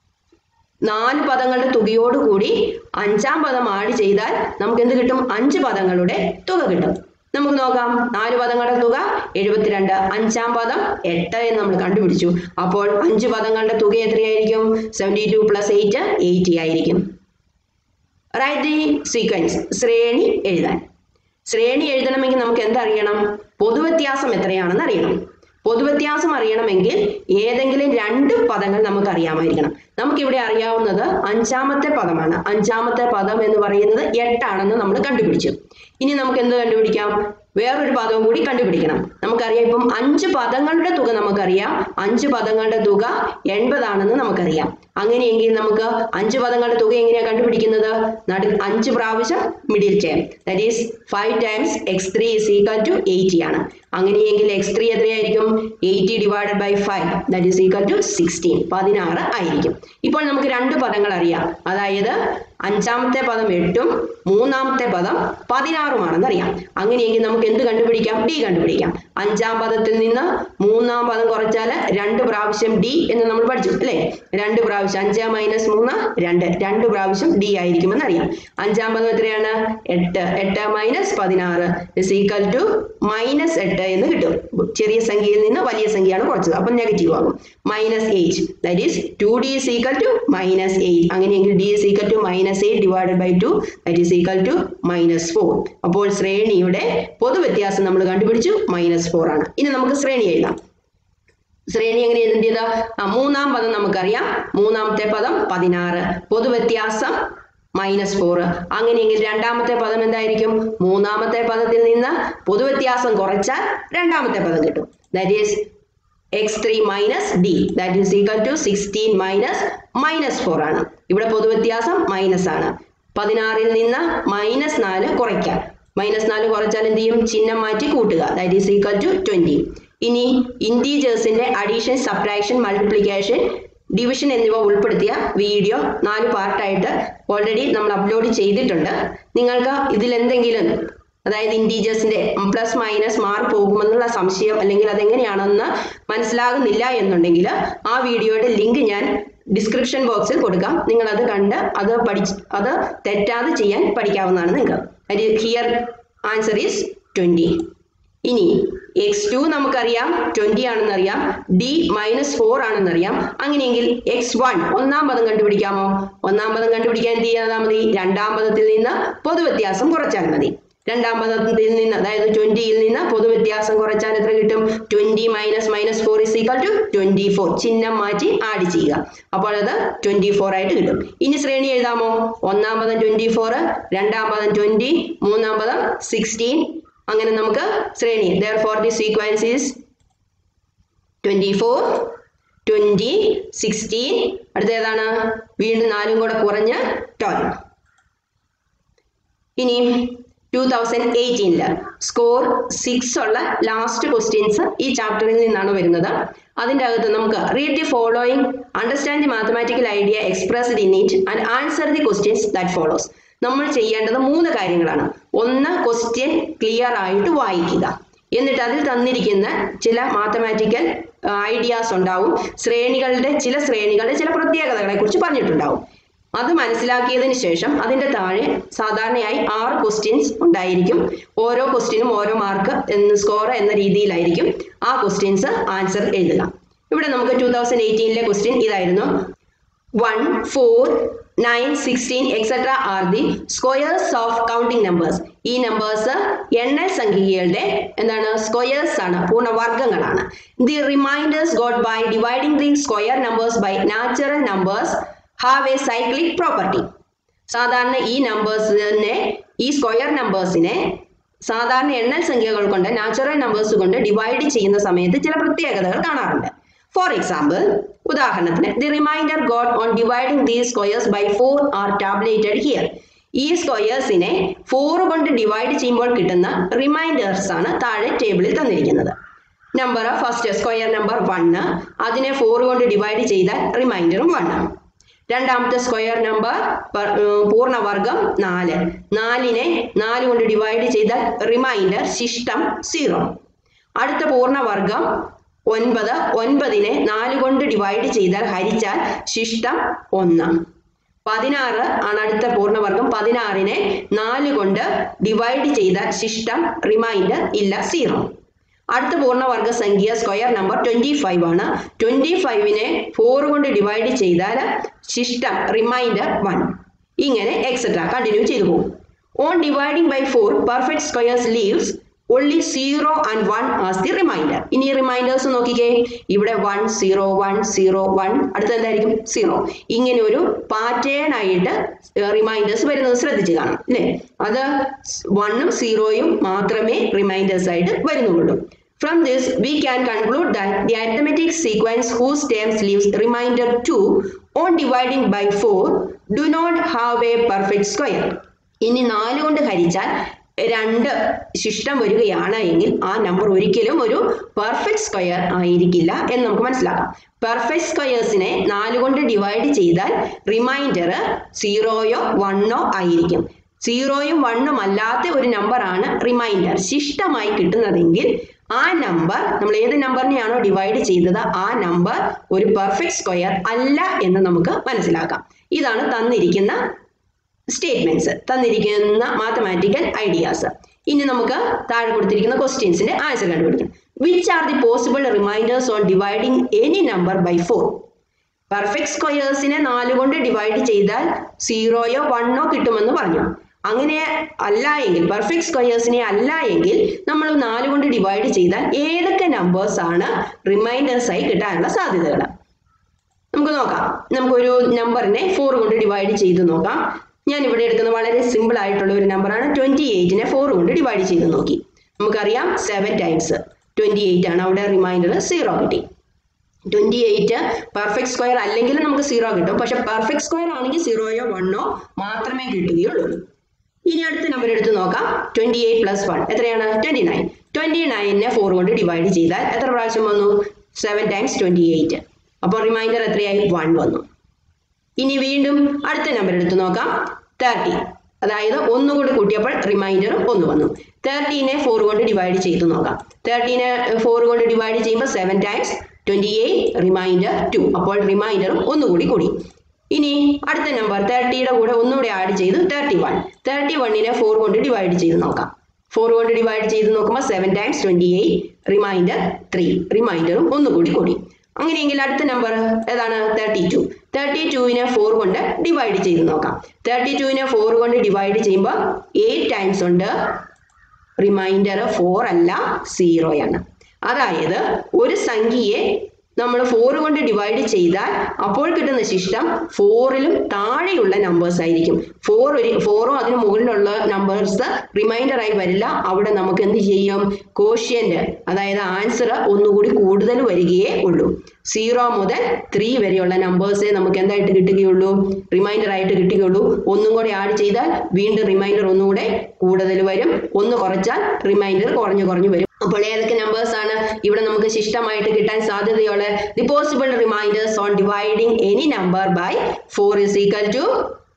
നാല് പദങ്ങളുടെ തുകയോടുകൂടി അഞ്ചാം പദം ആഡ് ചെയ്താൽ നമുക്ക് എന്ത് കിട്ടും അഞ്ച് പദങ്ങളുടെ തുക കിട്ടും നമുക്ക് നോക്കാം നാല് പദങ്ങളുടെ തുക എഴുപത്തിരണ്ട് അഞ്ചാം പദം എട്ട് എന്ന് നമ്മൾ കണ്ടുപിടിച്ചു അപ്പോൾ അഞ്ച് പദങ്ങളുടെ തുക എത്രയായിരിക്കും seventy two plus eight eighty ആയിരിക്കും റൈറ്റ് ദി സീക്വൻസ് ശ്രേണി എഴുതാൻ ശ്രേണി എഴുതണമെങ്കിൽ നമുക്ക് എന്തറിയണം പൊതുവ്യത്യാസം എത്രയാണെന്ന് അറിയണം പൊതുവ്യത്യാസം അറിയണമെങ്കിൽ ഏതെങ്കിലും രണ്ട് പദങ്ങൾ നമുക്ക് അറിയാമായിരിക്കണം നമുക്കിവിടെ അറിയാവുന്നത് അഞ്ചാമത്തെ പദമാണ് അഞ്ചാമത്തെ പദം എന്ന് പറയുന്നത് എട്ടാണെന്ന് നമ്മൾ കണ്ടുപിടിച്ചു ഇനി നമുക്ക് എന്ത് കണ്ടുപിടിക്കാം വേറൊരു പദവും കൂടി കണ്ടുപിടിക്കണം നമുക്കറിയാം ഇപ്പം അഞ്ച് പദങ്ങളുടെ തുക നമുക്കറിയാം അഞ്ച് പദങ്ങളുടെ തുക എൺപതാണെന്ന് നമുക്കറിയാം അങ്ങനെയെങ്കിൽ നമുക്ക് അഞ്ച് പദങ്ങളുടെ തുക എങ്ങനെയാണ് കണ്ടുപിടിക്കുന്നത് നടു അഞ്ച് പ്രാവശ്യം middle term that is five times x three is equal to eighty ആണ് അങ്ങനെയെങ്കിൽ എക്സ് ത്രീ എത്രയായിരിക്കും eighty divided by five that is equal to sixteen പതിനാറ് ആയിരിക്കും ഇപ്പോൾ നമുക്ക് രണ്ട് പദങ്ങൾ അറിയാം അതായത് അഞ്ചാമത്തെ പദം എട്ടും മൂന്നാമത്തെ പദം പതിനാറുമാണെന്ന് അറിയാം അങ്ങനെയെങ്കിൽ നമുക്ക് എന്ത് കണ്ടുപിടിക്കാം ഡി കണ്ടുപിടിക്കാം അഞ്ചാം പദത്തിൽ നിന്ന് മൂന്നാം പദം കുറച്ചാൽ രണ്ട് പ്രാവശ്യം ഡി എന്ന് നമ്മൾ പഠിച്ചു അല്ലേ രണ്ട് പ്രാവശ്യം അഞ്ച് മൈനസ് മൂന്ന് രണ്ട് രണ്ട് പ്രാവശ്യം ഡി ആയിരിക്കുമെന്ന് അറിയാം അഞ്ചാം പദം എത്രയാണ് എട്ട് എട്ട് മൈനസ് പതിനാറ് ഇസ് ഈക്വൽ ടു മൈനസ് എട്ട് എന്ന് കിട്ടും ചെറിയ സംഖ്യയിൽ നിന്ന് വലിയ സംഖ്യയാണ് കുറച്ചത് അപ്പം നെഗറ്റീവ് ആകും minus eight that is two d is equal to minus eight അങ്ങനെയെങ്കിൽ d is equal to minus eight divided by two that is equal to minus four അപ്പോൾ ശ്രേണിയുടെ പൊതുവ്യത്യാസം നമ്മൾ കണ്ടുപിടിച്ചു മൈനസ് ഫോർ ആണ് ഇനി നമുക്ക് ശ്രേണി എഴുതാം ശ്രേണി എങ്ങനെ എഴുതേണ്ടത് ആ മൂന്നാം പദം നമുക്കറിയാം മൂന്നാമത്തെ പദം പതിനാറ് പൊതുവ്യത്യാസം മൈനസ് ഫോർ അങ്ങനെയെങ്കിൽ രണ്ടാമത്തെ പദം എന്തായിരിക്കും മൂന്നാമത്തെ പദത്തിൽ നിന്ന് പൊതുവ്യത്യാസം കുറച്ചാൽ രണ്ടാമത്തെ പദം കിട്ടും that is x three minus d that is equal to sixteen minus minus four ആണ് ഇവിടെ പൊതുവ്യത്യാസം മൈനസ് ആണ് പതിനാറിൽ നിന്ന് മൈനസ് നാല് കുറയ്ക്കാം മൈനസ് നാല് കുറച്ചാൽ എന്ത് ചെയ്യും ചിഹ്നം മാറ്റി കൂട്ടുക that is equal to twenty ഇനി ഇൻറ്റീജേഴ്സിന്റെ അഡീഷൻ സബ്ട്രാക്ഷൻ മൾട്ടിപ്ലിക്കേഷൻ ഡിവിഷൻ എന്നിവ ഉൾപ്പെടുത്തിയ വീഡിയോ നാല് പാർട്ടായിട്ട് ഓൾറെഡി നമ്മൾ അപ്ലോഡ് ചെയ്തിട്ടുണ്ട് നിങ്ങൾക്ക് ഇതിൽ എന്തെങ്കിലും അതായത് ഇൻറ്റീജേഴ്സിന്റെ പ്ലസ് മൈനസ് മാറി പോകുമെന്നുള്ള സംശയം അല്ലെങ്കിൽ അതെങ്ങനെയാണെന്ന് മനസ്സിലാകുന്നില്ല എന്നുണ്ടെങ്കിൽ ആ വീഡിയോയുടെ ലിങ്ക് ഞാൻ ഡിസ്ക്രിപ്ഷൻ ബോക്സിൽ കൊടുക്കാം നിങ്ങൾ അത് കണ്ട് അത് പഠിച്ച് അത് തെറ്റാതെ ചെയ്യാൻ പഠിക്കാവുന്നതാണ് നിങ്ങൾക്ക് ഹിയർ ആൻസർ ഈസ് ട്വൻറ്റി ഇനി എക്സ് ടു നമുക്കറിയാം ട്വന്റി ആണെന്നറിയാം ഡി മൈനസ് ഫോർ ആണെന്നറിയാം അങ്ങനെയെങ്കിൽ എക്സ് വൺ ഒന്നാം പദം കണ്ടുപിടിക്കാമോ ഒന്നാം പദം കണ്ടുപിടിക്കാൻ എന്ത് ചെയ്താൽ മതി രണ്ടാം പദത്തിൽ നിന്ന് പൊതുവ്യത്യാസം കുറച്ചാൽ മതി രണ്ടാം പദത്തിൽ നിന്ന് അതായത് ട്വന്റിയിൽ നിന്ന് പൊതുവ്യത്യാസം കുറച്ചാൽ എത്ര കിട്ടും twenty minus minus four is equal to twenty four ചിഹ്നം മാറ്റി ആഡ് ചെയ്യുക അപ്പോൾ അത് ട്വന്റി ഫോർ ആയിട്ട് കിട്ടും ഇനി ശ്രേണി എഴുതാമോ ഒന്നാം പദം ട്വന്റി ഫോർ രണ്ടാം പദം ട്വന്റി മൂന്നാം പദം സിക്സ്റ്റീൻ അങ്ങനെ നമുക്ക് ശ്രേണി therefore the sequence is twenty four twenty sixteen അടുത്ത ഏതാണ് വീണ്ടും നാലും കൂടെ കുറഞ്ഞ് ട്വൽവ് ഇനി ടൂ തൗസൻഡ് എയ്റ്റീനില് സ്കോർ സിക്സ് ഉള്ള ലാസ്റ്റ് ക്വസ്റ്റ്യൻസ് ഈ ചാപ്റ്ററിൽ നിന്നാണ് വരുന്നത് അതിൻ്റെ അകത്ത് നമുക്ക് read the following understand the mathematical idea expressed in it and answer the questions that follows നമ്മൾ ചെയ്യേണ്ടത് മൂന്ന് കാര്യങ്ങളാണ് ഒന്ന് ക്വസ്റ്റ്യൻ ക്ലിയർ ആയിട്ട് വായിക്കുക എന്നിട്ട് അതിൽ തന്നിരിക്കുന്ന ചില മാത്തമാറ്റിക്കൽ ഐഡിയാസ് ഉണ്ടാവും ശ്രേണികളുടെ ചില ശ്രേണികളുടെ ചില പ്രത്യേകതകളെ കുറിച്ച് പറഞ്ഞിട്ടുണ്ടാവും അത് മനസ്സിലാക്കിയതിന് ശേഷം അതിന്റെ താഴെ സാധാരണയായി ആറ് ക്വസ്റ്റ്യൻസ് ഉണ്ടായിരിക്കും ഓരോ ക്വസ്റ്റ്യനും ഓരോ മാർക്ക് എന്ന് സ്കോർ എന്ന രീതിയിലായിരിക്കും ആ ക്വസ്റ്റ്യൻസ് ആൻസർ എഴുതുക ഇവിടെ നമുക്ക് ടൂ തൗസൻഡ് എയ്റ്റീനിലെ ക്വസ്റ്റ്യൻ ഇതായിരുന്നു one four nine sixteen etcetera are the squares of counting numbers ഈ നമ്പേഴ്സ് എണ്ണൽ സംഖ്യകളുടെ എന്താണ് സ്ക്വയേഴ്സ് ആണ് പൂർണ്ണവർഗങ്ങളാണ് the remainders got by dividing the square numbers by natural numbers have a cyclic property സാധാരണ ഈ നമ്പേഴ്സിനെ ഈ സ്ക്വയർ നമ്പേഴ്സിനെ സാധാരണ എണ്ണൽ സംഖ്യകൾ കൊണ്ട് നാച്ചുറൽ നമ്പേഴ്സ് കൊണ്ട് ഡിവൈഡ് ചെയ്യുന്ന സമയത്ത് ചില പ്രത്യേകതകൾ കാണാറുണ്ട് ഫോർ എക്സാമ്പിൾ ഉദാഹരണത്തിന് the remainder got on dividing the squares by four are tabulated here ഈ സ്ക്വയേഴ്സിനെ ഫോർ കൊണ്ട് ഡിവൈഡ് ചെയ്യുമ്പോൾ കിട്ടുന്ന റിമൈൻഡേഴ്സ് ആണ് താഴെ ടേബിളിൽ തന്നിരിക്കുന്നത് number first square number one അതിനെ ഫോർ കൊണ്ട് ഡിവൈഡ് ചെയ്താൽ റിമൈൻഡറും വണ്ണ് രണ്ടാമത്തെ സ്ക്വയർ നമ്പർ പൂർണ്ണവർഗം നാല് നാലിനെ നാല് കൊണ്ട് ഡിവൈഡ് ചെയ്താൽ റിമൈൻഡർ ശിഷ്ടം സീറോ അടുത്ത പൂർണ്ണവർഗം ഒൻപത് ഒൻപതിനെ നാല് കൊണ്ട് ഡിവൈഡ് ചെയ്താൽ ഹരിച്ചാൽ ശിഷ്ടം ഒന്ന് പതിനാറ് ആണ് അടുത്ത പൂർണ്ണവർഗം പതിനാറിനെ നാല് കൊണ്ട് ഡിവൈഡ് ചെയ്താൽ ശിഷ്ടം റിമൈൻഡർ ഇല്ല സീറോ അടുത്ത പൂർണ്ണവർഗ സംഖ്യ സ്ക്വയർ നമ്പർ ട്വന്റി ഫൈവ് ആണ് ട്വന്റി ഫൈവിനെ ഫോർ കൊണ്ട് ഡിവൈഡ് ചെയ്താൽ ശിഷ്ടം റിമൈൻഡർ വൺ ഇങ്ങനെ എക്സെട്ര കണ്ടിന്യൂ ചെയ്തു പോകും on dividing by four perfect squares leaves only zero and one as the remainder ഇനി റിമൈൻഡേഴ്സ് നോക്കിക്കേ ഇവിടെ one zero one zero one അടുത്ത എന്തായിരിക്കും സീറോ ഇങ്ങനെ ഒരു പാറ്റേൺ ആയിട്ട് റിമൈൻഡേഴ്സ് വരുന്നത് ശ്രദ്ധിച്ചു കാണാം അല്ലേ അത് വണ്ണും സീറോയും മാത്രമേ റിമൈൻഡേഴ്സ് ആയിട്ട് വരുന്നുള്ളൂ From this, we can conclude that the arithmetic sequence whose terms leaves remainder 2 on dividing by 4 do not have a perfect square. ഇനി നാല് കൊണ്ട് ഹരിച്ചാൽ രണ്ട് ശിഷ്ടം വരികയാണ് എങ്കിൽ ആ നമ്പർ ഒരിക്കലും ഒരു പെർഫെക്റ്റ് സ്ക്വയർ ആയിരിക്കില്ല എന്ന് നമുക്ക് മനസ്സിലാക്കാം പെർഫെക്റ്റ് സ്ക്വയേഴ്സിനെ നാല് കൊണ്ട് ഡിവൈഡ് ചെയ്താൽ റിമൈൻഡർ സീറോയോ വണ്ണോ ആയിരിക്കും സീറോയും വണ്ണും അല്ലാത്ത ഒരു നമ്പറാണ് റിമൈൻഡർ ശിഷ്ടമായി കിട്ടുന്നതെങ്കിൽ ആ നമ്പർ നമ്മൾ ഏത് നമ്പറിനെയാണോ ഡിവൈഡ് ചെയ്തത് ആ നമ്പർ ഒരു പെർഫെക്റ്റ് സ്ക്വയർ അല്ല എന്ന് നമുക്ക് മനസ്സിലാക്കാം ഇതാണ് തന്നിരിക്കുന്ന സ്റ്റേറ്റ്മെന്റ്സ് തന്നിരിക്കുന്ന മാത്തമാറ്റിക്കൽ ഐഡിയാസ് ഇനി നമുക്ക് താഴെ കൊടുത്തിരിക്കുന്ന ക്വസ്റ്റ്യൻസിന്റെ ആൻസർ കണ്ടുപിടിക്കാം which are the possible remainders on dividing any number by four perfect സ്ക്വയേഴ്സിനെ നാല് കൊണ്ട് ഡിവൈഡ് ചെയ്താൽ സീറോയോ വണ്ണോ കിട്ടുമെന്ന് പറഞ്ഞു അങ്ങനെ അല്ല എങ്കിൽ പെർഫെക്റ്റ് സ്ക്വയേഴ്സിനെ അല്ല എങ്കിൽ നമ്മൾ നാല് കൊണ്ട് ഡിവൈഡ് ചെയ്താൽ ഏതൊക്കെ നമ്പേഴ്സ് ആണ് റിമൈൻഡേഴ്സ് ആയി കിട്ടാനുള്ള സാധ്യതകൾ നമുക്ക് നോക്കാം നമുക്കൊരു നമ്പറിനെ ഫോർ കൊണ്ട് ഡിവൈഡ് ചെയ്ത് നോക്കാം ഞാൻ ഇവിടെ എടുക്കുന്ന വളരെ സിമ്പിൾ ആയിട്ടുള്ള ഒരു നമ്പറാണ് ട്വന്റി എയ്റ്റിനെ ഫോർ കൊണ്ട് ഡിവൈഡ് ചെയ്ത് നോക്കി നമുക്കറിയാം സെവൻ ടൈംസ് ട്വന്റി എയ്റ്റ് ആണ് അവിടെ റിമൈൻഡർ സീറോ കിട്ടി ട്വന്റി എയ്റ്റ് പെർഫെക്റ്റ് സ്ക്വയർ അല്ലെങ്കിൽ നമുക്ക് സീറോ കിട്ടും പക്ഷെ പെർഫെക്റ്റ് സ്ക്വയർ ആണെങ്കിൽ സീറോയോ വണ്ണോ മാത്രമേ കിട്ടുകയുള്ളൂ ഇനി അടുത്ത നമ്പർ എടുത്ത് നോക്കാം ട്വന്റി എയ്റ്റ് പ്ലസ് വൺ എത്രയാണ് ട്വന്റി നയൻ ട്വന്റി നയനെ ഫോർ കൊണ്ട് ഡിവൈഡ് ചെയ്താൽ എത്ര പ്രാവശ്യം വന്നു സെവൻ ടൈംസ് ട്വന്റി എയ്റ്റ് അപ്പോൾ റിമൈൻഡർ എത്രയായി വൺ വന്നു ഇനി വീണ്ടും അടുത്ത നമ്പർ എടുത്ത് നോക്കാം തേർട്ടി അതായത് ഒന്നുകൂടി കൂട്ടിയപ്പോൾ റിമൈൻഡറും ഒന്ന് വന്നു തേർട്ടീനെ ഫോർ കൊണ്ട് ഡിവൈഡ് ചെയ്ത് നോക്കാം തേർട്ടീനെ ഫോർ കൊണ്ട് ഡിവൈഡ് ചെയ്യുമ്പോൾ seven times twenty eight remainder two അപ്പോൾ റിമൈൻഡറും ഒന്നുകൂടി കൂടി ഇനി അടുത്ത നമ്പർ തേർട്ടിയുടെ കൂടെ ഒന്നുകൂടി ആഡ് ചെയ്ത് തേർട്ടി വൺ തേർട്ടി വണ്ണിനെ ഫോർ കൊണ്ട് ഡിവൈഡ് ചെയ്ത് നോക്കാം ഫോർ കൊണ്ട് ഡിവൈഡ് ചെയ്ത് നോക്കുമ്പോൾ seven times twenty eight remainder three റിമൈൻഡറും ഒന്നുകൂടി കൂടി അങ്ങനെയെങ്കിൽ അടുത്ത നമ്പർ ഏതാണ് തേർട്ടി ടു തേർട്ടി ടുവിനെ ഫോർ കൊണ്ട് ഡിവൈഡ് ചെയ്ത് നോക്കാം തേർട്ടി ടുവിനെ ഫോർ കൊണ്ട് ഡിവൈഡ് ചെയ്യുമ്പോൾ എയ്റ്റ് ടൈംസ് ഉണ്ട് റിമൈൻഡർ ഫോർ അല്ല സീറോയാണ് അതായത് ഒരു സംഖ്യയെ നമ്മൾ ഫോർ കൊണ്ട് ഡിവൈഡ് ചെയ്താൽ അപ്പോൾ കിട്ടുന്ന ശിഷ്ടം ഫോറിലും താഴെയുള്ള നമ്പേഴ്സ് ആയിരിക്കും ഫോർ ഒരു ഫോറോ അതിന് മുകളിലുള്ള നമ്പേഴ്സ് റിമൈൻഡർ ആയി വരില്ല അവിടെ നമുക്ക് എന്ത് ചെയ്യും കോഷ്യന്റ് അതായത് ആൻസർ ഒന്നുകൂടി കൂടുതൽ വരികയേ ഉള്ളൂ സീറോ മുതൽ ത്രീ വരെയുള്ള നമ്പേഴ്സേ നമുക്ക് എന്തായിട്ട് കിട്ടുകയുള്ളൂ റിമൈൻഡർ ആയിട്ട് കിട്ടുകയുള്ളൂ ഒന്നും കൂടി ആഡ് ചെയ്താൽ വീണ്ടും റിമൈൻഡർ ഒന്നുകൂടെ കൂടുതൽ വരും ഒന്ന് കുറച്ചാൽ റിമൈൻഡർ കുറഞ്ഞു കുറഞ്ഞു വരും അപ്പോൾ ഏതൊക്കെ നമ്പേഴ്സ് ആണ് ഇവിടെ നമുക്ക് ശിഷ്ടമായിട്ട് കിട്ടാൻ സാധ്യതയുള്ള the possible remainders on dividing any number by four is equal to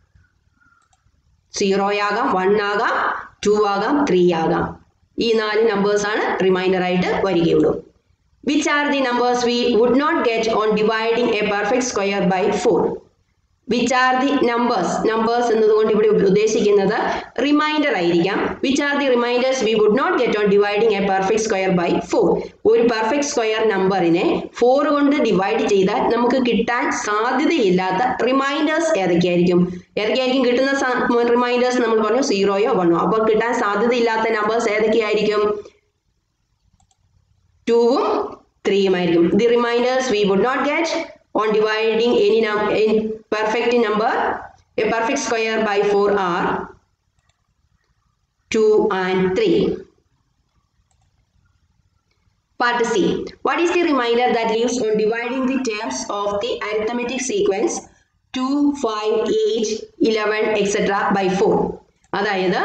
zero ആകാം വൺ ആകാം ടു ആകാം ത്രീ ആകാം ഈ നാല് നമ്പേഴ്സ് ആണ് റിമൈൻഡർ ആയിട്ട് വരികയുള്ളൂ which are the numbers we would not get on dividing a perfect square by four which are the numbers numbers എന്നതുകൊണ്ട് ഇവിടെ ഉദ്ദേശിക്കുന്നത് റിമൈൻഡർ ആയിരിക്കാം which are the remainders we would not get on dividing a perfect square by four ഒരു perfect square നമ്പറിനെ four കൊണ്ട് divide ചെയ്താൽ നമുക്ക് കിട്ടാൻ സാധ്യതയില്ലാത്ത റിമൈൻഡേഴ്സ് ഏതൊക്കെയായിരിക്കും ഏതൊക്കെയായിരിക്കും കിട്ടുന്ന റിമൈൻഡേഴ്സ് നമ്മൾ പറഞ്ഞു സീറോയോ വണ്ണോ അപ്പോൾ കിട്ടാൻ സാധ്യതയില്ലാത്ത നമ്പേഴ്സ് ഏതൊക്കെയായിരിക്കും ടൂവും ത്രീയും ആയിരിക്കും the remainders we would not get on dividing any num in perfect number a perfect square by 4 are 2 and 3 part c what is the reminder that leaves on dividing the terms of the arithmetic sequence 2 5 8 11 etc by 4 അതായത്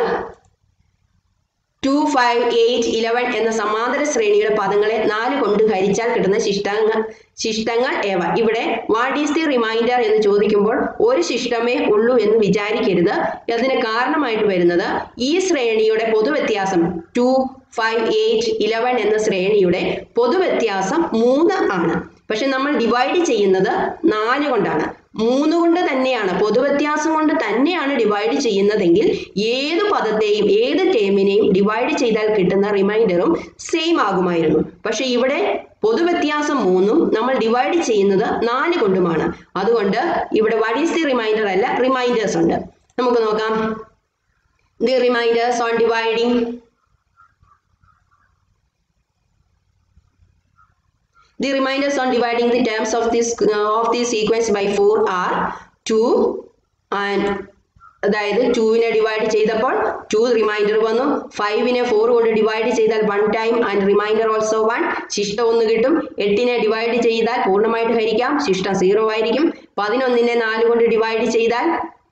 to five eight eleven എന്ന സമാന്തര ശ്രേണിയുടെ പദങ്ങളെ നാല് കൊണ്ട് ഹരിച്ചാൽ കിട്ടുന്ന ശിഷ്ടങ്ങൾ ശിഷ്ടങ്ങൾ ഏവ ഇവിടെ വാട്ട് ഈസ് ദി റിമൈൻഡർ എന്ന് ചോദിക്കുമ്പോൾ ഒരു ശിഷ്ടമേ ഉള്ളൂ എന്ന് വിചാരിക്കരുത് അതിന് കാരണമായിട്ട് വരുന്നത് ഈ ശ്രേണിയുടെ പൊതുവ്യത്യാസം ടു ഫൈവ് എയ്റ്റ് ഇലവൻ എന്ന ശ്രേണിയുടെ പൊതുവ്യത്യാസം മൂന്ന് ആണ് പക്ഷെ നമ്മൾ ഡിവൈഡ് ചെയ്യുന്നത് നാല് കൊണ്ടാണ് മൂന്ന് കൊണ്ട് തന്നെയാണ് പൊതുവ്യത്യാസം കൊണ്ട് തന്നെയാണ് ഡിവൈഡ് ചെയ്യുന്നതെങ്കിൽ ഏത് പദത്തെയും ഏത് ടേമിനെയും ഡിവൈഡ് ചെയ്താൽ കിട്ടുന്ന റിമൈൻഡറും സെയിം ആകുമായിരുന്നു പക്ഷെ ഇവിടെ പൊതുവ്യത്യാസം മൂന്നും നമ്മൾ ഡിവൈഡ് ചെയ്യുന്നത് നാല് കൊണ്ടുമാണ് അതുകൊണ്ട് ഇവിടെ വാട്ട് ഈസ് ദി റിമൈൻഡർ അല്ല റിമൈൻഡേഴ്സ് ഉണ്ട് നമുക്ക് നോക്കാം the remainders on dividing The reminders on dividing the terms of this uh, of this sequence by 4 are 2 and അതായത് ടൂവിനെ ഡിവൈഡ് ചെയ്തപ്പോൾ ടു റിമൈൻഡർ വന്നു ഫൈവിനെ ഫോർ കൊണ്ട് ഡിവൈഡ് ചെയ്താൽ one time and remainder also one ശിഷ്ടം ഒന്ന് കിട്ടും എട്ടിനെ ഡിവൈഡ് ചെയ്താൽ പൂർണ്ണമായിട്ട് ഹരിക്കാം ശിഷ്ടം സീറോ ആയിരിക്കും പതിനൊന്നിനെ നാല് കൊണ്ട് ഡിവൈഡ് ചെയ്താൽ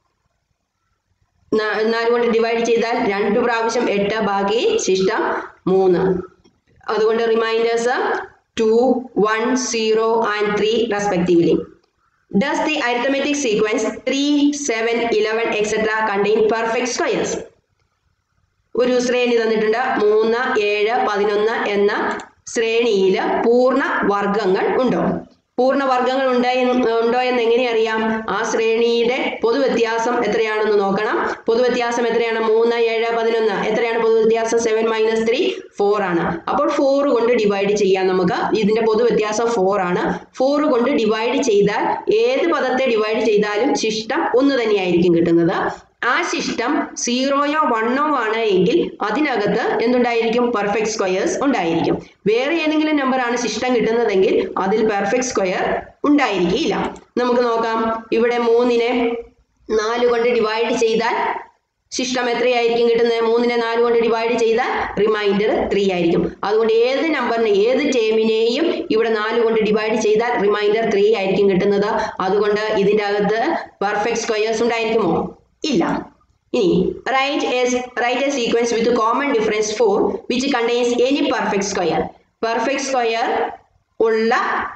നാല് കൊണ്ട് ഡിവൈഡ് ചെയ്താൽ രണ്ട് പ്രാവശ്യം എട്ട് ബാക്കി ശിഷ്ടം മൂന്ന് അതുകൊണ്ട് remainders 2, 1, 0 and 3 respectively. Does the arithmetic sequence 3, 7, 11 etc. contain perfect squares? ഒരു ശ്രേണി തന്നിട്ടുണ്ട് മൂന്ന് ഏഴ് പതിനൊന്ന് എന്ന ശ്രേണിയിൽ പൂർണ്ണ വർഗങ്ങൾ ഉണ്ടോ പൂർണ്ണ വർഗങ്ങൾ ഉണ്ടോ ഉണ്ടോ എന്ന് എങ്ങനെ അറിയാം ആ ശ്രേണിയുടെ പൊതുവ്യത്യാസം എത്രയാണെന്ന് നോക്കണം പൊതുവ്യത്യാസം എത്രയാണ് മൂന്ന് ഏഴ് പതിനൊന്ന് എത്രയാണ് പൊതുവ്യത്യാസം സെവൻ മൈനസ് ത്രീ ഫോർ ആണ് അപ്പോൾ ഫോർ കൊണ്ട് ഡിവൈഡ് ചെയ്യാം നമുക്ക് ഇതിന്റെ പൊതുവ്യത്യാസം ഫോർ ആണ് ഫോർ കൊണ്ട് ഡിവൈഡ് ചെയ്താൽ ഏത് പദത്തെ ഡിവൈഡ് ചെയ്താലും ശിഷ്ടം ഒന്ന് തന്നെയായിരിക്കും കിട്ടുന്നത് ആ ശിഷ്ടം സീറോയോ വണ്ണോ ആണ് എങ്കിൽ അതിനകത്ത് എന്തുണ്ടായിരിക്കും പെർഫെക്റ്റ് സ്ക്വയേഴ്സ് ഉണ്ടായിരിക്കും വേറെ ഏതെങ്കിലും നമ്പർ ആണ് ശിഷ്ടം കിട്ടുന്നതെങ്കിൽ അതിൽ പെർഫെക്റ്റ് സ്ക്വയർ ഉണ്ടായിരിക്കില്ല നമുക്ക് നോക്കാം ഇവിടെ മൂന്നിനെ നാല് കൊണ്ട് ഡിവൈഡ് ചെയ്താൽ ശിഷ്ടം എത്രയായിരിക്കും കിട്ടുന്നത് മൂന്നിനെ നാല് കൊണ്ട് ഡിവൈഡ് ചെയ്താൽ റിമൈൻഡർ ത്രീ ആയിരിക്കും അതുകൊണ്ട് ഏത് നമ്പറിനെ ഏത് ടേമിനെയും ഇവിടെ നാല് കൊണ്ട് ഡിവൈഡ് ചെയ്താൽ റിമൈൻഡർ ത്രീ ആയിരിക്കും കിട്ടുന്നത് അതുകൊണ്ട് ഇതിൻ്റെ അകത്ത് പെർഫെക്റ്റ് സ്ക്വയേഴ്സ് ഉണ്ടായിരിക്കുമോ ഇല്ല ഇനി write S write a sequence with common difference four which contains any perfect square perfect square ഉള്ള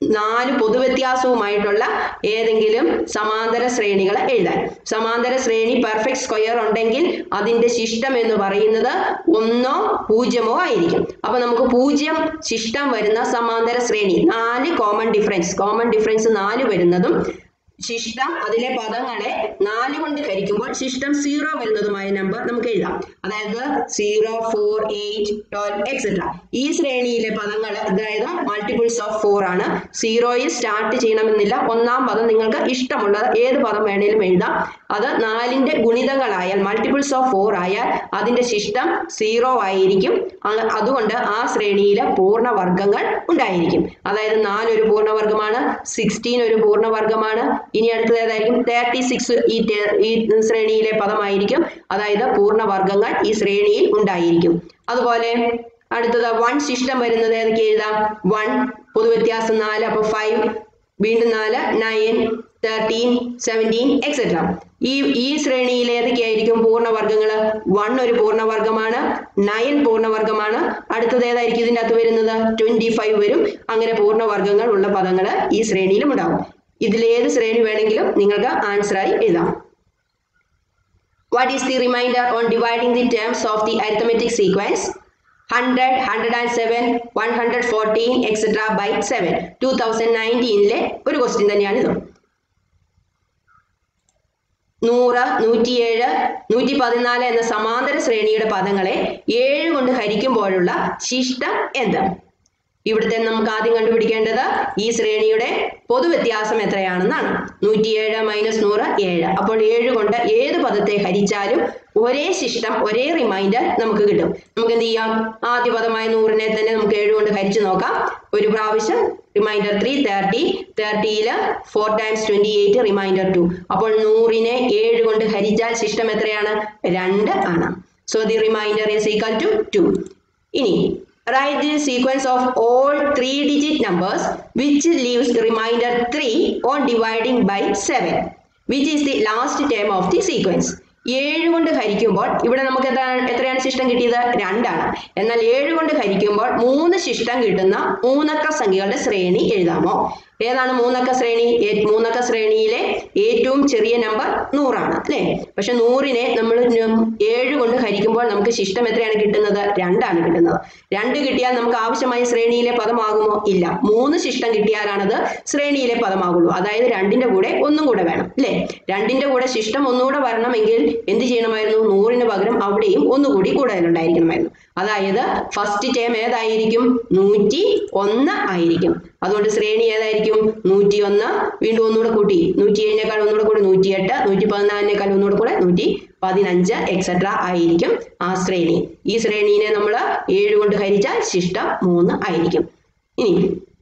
നാല് പൊതുവ്യത്യാസവുമായിട്ടുള്ള ഏതെങ്കിലും സമാന്തര ശ്രേണികൾ എഴുതാൻ സമാന്തര ശ്രേണി പെർഫെക്റ്റ് സ്ക്വയർ ഉണ്ടെങ്കിൽ അതിന്റെ ശിഷ്ടം എന്ന് പറയുന്നത് ഒന്നോ പൂജ്യമോ ആയിരിക്കും അപ്പൊ നമുക്ക് പൂജ്യം ശിഷ്ടം വരുന്ന സമാന്തര ശ്രേണി നാല് കോമൺ ഡിഫറൻസ് കോമൺ ഡിഫറൻസ് നാല് വരുന്നതും ശിഷ്ടം അതിലെ പദങ്ങളെ നാല് കൊണ്ട് ഹരിക്കുമ്പോൾ ശിഷ്ടം സീറോ വരുന്നതുമായ നമ്പർ നമുക്ക് എഴുതാം അതായത് zero four eight twelve etcetera ഈ ശ്രേണിയിലെ പദങ്ങൾ അതായത് മൾട്ടിപ്പിൾസ് ഓഫ് ഫോർ ആണ് സീറോയിൽ സ്റ്റാർട്ട് ചെയ്യണമെന്നില്ല ഒന്നാം പദം നിങ്ങൾക്ക് ഇഷ്ടമുള്ള ഏത് പദം വേണേലും എഴുതാം അത് നാലിന്റെ ഗുണിതങ്ങളായാൽ മൾട്ടിപ്പിൾസ് ഓഫ് ഫോർ ആയാൽ അതിന്റെ ശിഷ്ടം സീറോ ആയിരിക്കും അങ്ങ് അതുകൊണ്ട് ആ ശ്രേണിയിലെ പൂർണ്ണവർഗങ്ങൾ ഉണ്ടായിരിക്കും അതായത് നാല് ഒരു പൂർണ്ണവർഗമാണ് സിക്സ്റ്റീൻ ഒരു പൂർണ്ണവർഗമാണ് ഇനി അടുത്തത് ഏതായിരിക്കും തേർട്ടി സിക്സ് ഈ ടേ- ഈ ശ്രേണിയിലെ പദമായിരിക്കും അതായത് പൂർണ്ണവർഗങ്ങൾ ഈ ശ്രേണിയിൽ ഉണ്ടായിരിക്കും അതുപോലെ അടുത്തത് വൺ ശിഷ്ടം വരുന്നത് ഏതൊക്കെ എഴുതാം വൺ പൊതുവ്യത്യാസം നാല് അപ്പൊ ഫൈവ് വീണ്ടും നാല് നയൻ തേർട്ടീൻ സെവൻറ്റീൻ എക്സെട്ര ഈ ഈ ശ്രേണിയിൽ ഏതൊക്കെയായിരിക്കും പൂർണ്ണവർഗങ്ങൾ വൺ ഒരു പൂർണ്ണവർഗമാണ് നയൻ പൂർണ്ണവർഗമാണ് അടുത്തത് ഏതായിരിക്കും ഇതിൻ്റെ അകത്ത് വരുന്നത് ട്വന്റി ഫൈവ് വരും അങ്ങനെ പൂർണ്ണവർഗങ്ങൾ ഉള്ള പദങ്ങൾ ഈ ശ്രേണിയിലും ഉണ്ടാവും ഇതിലേത് ശ്രേണി വേണമെങ്കിലും നിങ്ങൾക്ക് ആൻസറായി എഴുതാം What is the remainder on dividing the terms of the arithmetic sequence? 100, 107, 114, etc. by 7. 2019ലെ ഒരു ക്വസ്റ്റ്യൻ തന്നെയാണ് ഇത് നൂറ് നൂറ്റിയേഴ് നൂറ്റി പതിനാല് എന്ന സമാന്തര ശ്രേണിയുടെ പദങ്ങളെ ഏഴ് കൊണ്ട് ഹരിക്കുമ്പോഴുള്ള ശിഷ്ടം എന്ത് ഇവിടുത്തെ നമുക്ക് ആദ്യം കണ്ടുപിടിക്കേണ്ടത് ഈ ശ്രേണിയുടെ പൊതുവ്യത്യാസം എത്രയാണെന്നാണ് നൂറ്റിയേഴ് മൈനസ് നൂറ് ഏഴ് അപ്പോൾ ഏഴ് കൊണ്ട് ഏത് പദത്തെ ഹരിച്ചാലും ഒരേ ശിഷ്ടം ഒരേ റിമൈൻഡർ നമുക്ക് കിട്ടും നമുക്ക് എന്ത് ചെയ്യാം ആദ്യ പദമായ നൂറിനെ തന്നെ നമുക്ക് ഏഴ് കൊണ്ട് ഹരിച്ചു നോക്കാം ഒരു പ്രാവശ്യം റിമൈൻഡർ ത്രീ തേർട്ടി തേർട്ടിയിൽ four times twenty eight remainder two അപ്പോൾ നൂറിനെ ഏഴ് കൊണ്ട് ഹരിച്ചാൽ ശിഷ്ടം എത്രയാണ് രണ്ട് ആണ് so the remainder is equal to two ഇനി write the sequence of all three digit numbers which leaves remainder 3 on dividing by 7 which is the last term of the sequence ഏഴ് കൊണ്ട് ഹരിക്കുമ്പോൾ ഇവിടെ നമുക്ക് എത്ര എത്രയാണ് ശിഷ്ടം കിട്ടിയത് രണ്ടാണ് എന്നാൽ ഏഴ് കൊണ്ട് ഹരിക്കുമ്പോൾ മൂന്ന് ശിഷ്ടം കിട്ടുന്ന മൂന്നക്ക സംഖ്യകളുടെ ശ്രേണി എഴുതാമോ ഏതാണ് മൂന്നക്ക ശ്രേണി ഏ- മൂന്നക്ക ശ്രേണിയിലെ ഏറ്റവും ചെറിയ നമ്പർ നൂറാണ് അല്ലേ പക്ഷെ നൂറിനെ നമ്മൾ ഏഴ് കൊണ്ട് ഹരിക്കുമ്പോൾ നമുക്ക് ശിഷ്ടം എത്രയാണ് കിട്ടുന്നത് രണ്ടാണ് കിട്ടുന്നത് രണ്ട് കിട്ടിയാൽ നമുക്ക് ആവശ്യമായ ശ്രേണിയിലെ പദമാകുമോ ഇല്ല മൂന്ന് ശിഷ്ടം കിട്ടിയാലാണത് ശ്രേണിയിലെ പദമാകുള്ളൂ അതായത് രണ്ടിന്റെ കൂടെ ഒന്നും കൂടെ വേണം അല്ലേ രണ്ടിന്റെ കൂടെ ശിഷ്ടം ഒന്നുകൂടെ വരണമെങ്കിൽ എന്ത് ചെയ്യണമായിരുന്നു നൂറിന് പകരം അവിടെയും ഒന്നുകൂടി കൂടുതലുണ്ടായിരിക്കണമായിരുന്നു അതായത് ഫസ്റ്റ് ടേം ഏതായിരിക്കും നൂറ്റി ഒന്ന് ആയിരിക്കും അതുകൊണ്ട് ശ്രേണി ഏതായിരിക്കും നൂറ്റി ഒന്ന് വീണ്ടും ഒന്നുകൂടെ കൂട്ടി നൂറ്റി ഏഴിനേക്കാൾ ഒന്നുകൂടെ കൂടി നൂറ്റി എട്ട് നൂറ്റി പതിനാലിനേക്കാൾ ഒന്നുകൂടെ കൂടെ നൂറ്റി പതിനഞ്ച് എക്സെട്ര ആയിരിക്കും ആ ശ്രേണി ഈ ശ്രേണീനെ നമ്മൾ ഏഴ് കൊണ്ട് ഹരിച്ചാൽ ശിഷ്ടം മൂന്ന് ആയിരിക്കും ഇനി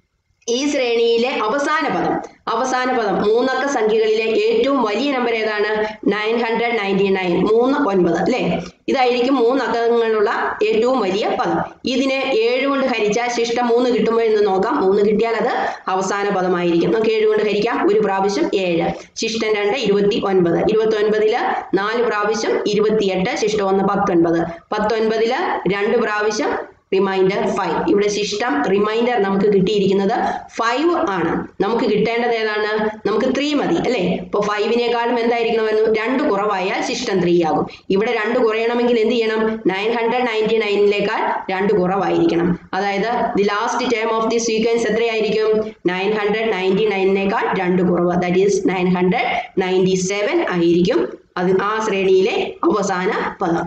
ഈ ശ്രേണിയിലെ അവസാന പദം അവസാന പദം മൂന്നക്ക സംഖ്യകളിലെ ഏറ്റവും വലിയ നമ്പർ ഏതാണ് നയൻ ഹൺഡ്രഡ് നയൻറ്റി നയൻ മൂന്ന് ഒൻപത് അല്ലേ ഇതായിരിക്കും മൂന്നക്കങ്ങളുള്ള ഏറ്റവും വലിയ പദം ഇതിനെ ഏഴ് കൊണ്ട് ഹരിച്ചാൽ ശിഷ്ടം മൂന്ന് കിട്ടുമോ എന്ന് നോക്കാം മൂന്ന് കിട്ടിയാൽ അത് അവസാന പദമായിരിക്കും നമുക്ക് ഏഴ് കൊണ്ട് ഹരിക്കാം ഒരു പ്രാവശ്യം ഏഴ് ശിഷ്ടം രണ്ട് ഇരുപത്തി ഒൻപത് ഇരുപത്തി ഒൻപതില് നാല് പ്രാവശ്യം ഇരുപത്തിയെട്ട് ശിഷ്ടം ഒന്ന് പത്തൊൻപത് പത്തൊൻപതില് രണ്ട് പ്രാവശ്യം റിമൈൻഡർ ഫൈവ് ഇവിടെ ശിഷ്ടം റിമൈൻഡർ നമുക്ക് കിട്ടിയിരിക്കുന്നത് ഫൈവ് ആണ് നമുക്ക് കിട്ടേണ്ടത് ഏതാണ് നമുക്ക് ത്രീ മതി അല്ലേ ഇപ്പൊ ഫൈവിനേക്കാളും എന്തായിരിക്കണമെന്ന് രണ്ട് കുറവായാൽ ശിഷ്ടം ത്രീ ആകും ഇവിടെ രണ്ട് കുറയണമെങ്കിൽ എന്ത് ചെയ്യണം നയൻ ഹൺഡ്രഡ് നയൻറ്റി നയനിലേക്കാൾ രണ്ട് കുറവായിരിക്കണം അതായത് the last term of the sequence എത്രയായിരിക്കും നയൻ ഹൺഡ്രഡ് നയൻറ്റി നയനിനേക്കാൾ രണ്ട് കുറവ് that is nine hundred ninety seven ആയിരിക്കും അത് ആ ശ്രേണിയിലെ അവസാന പദം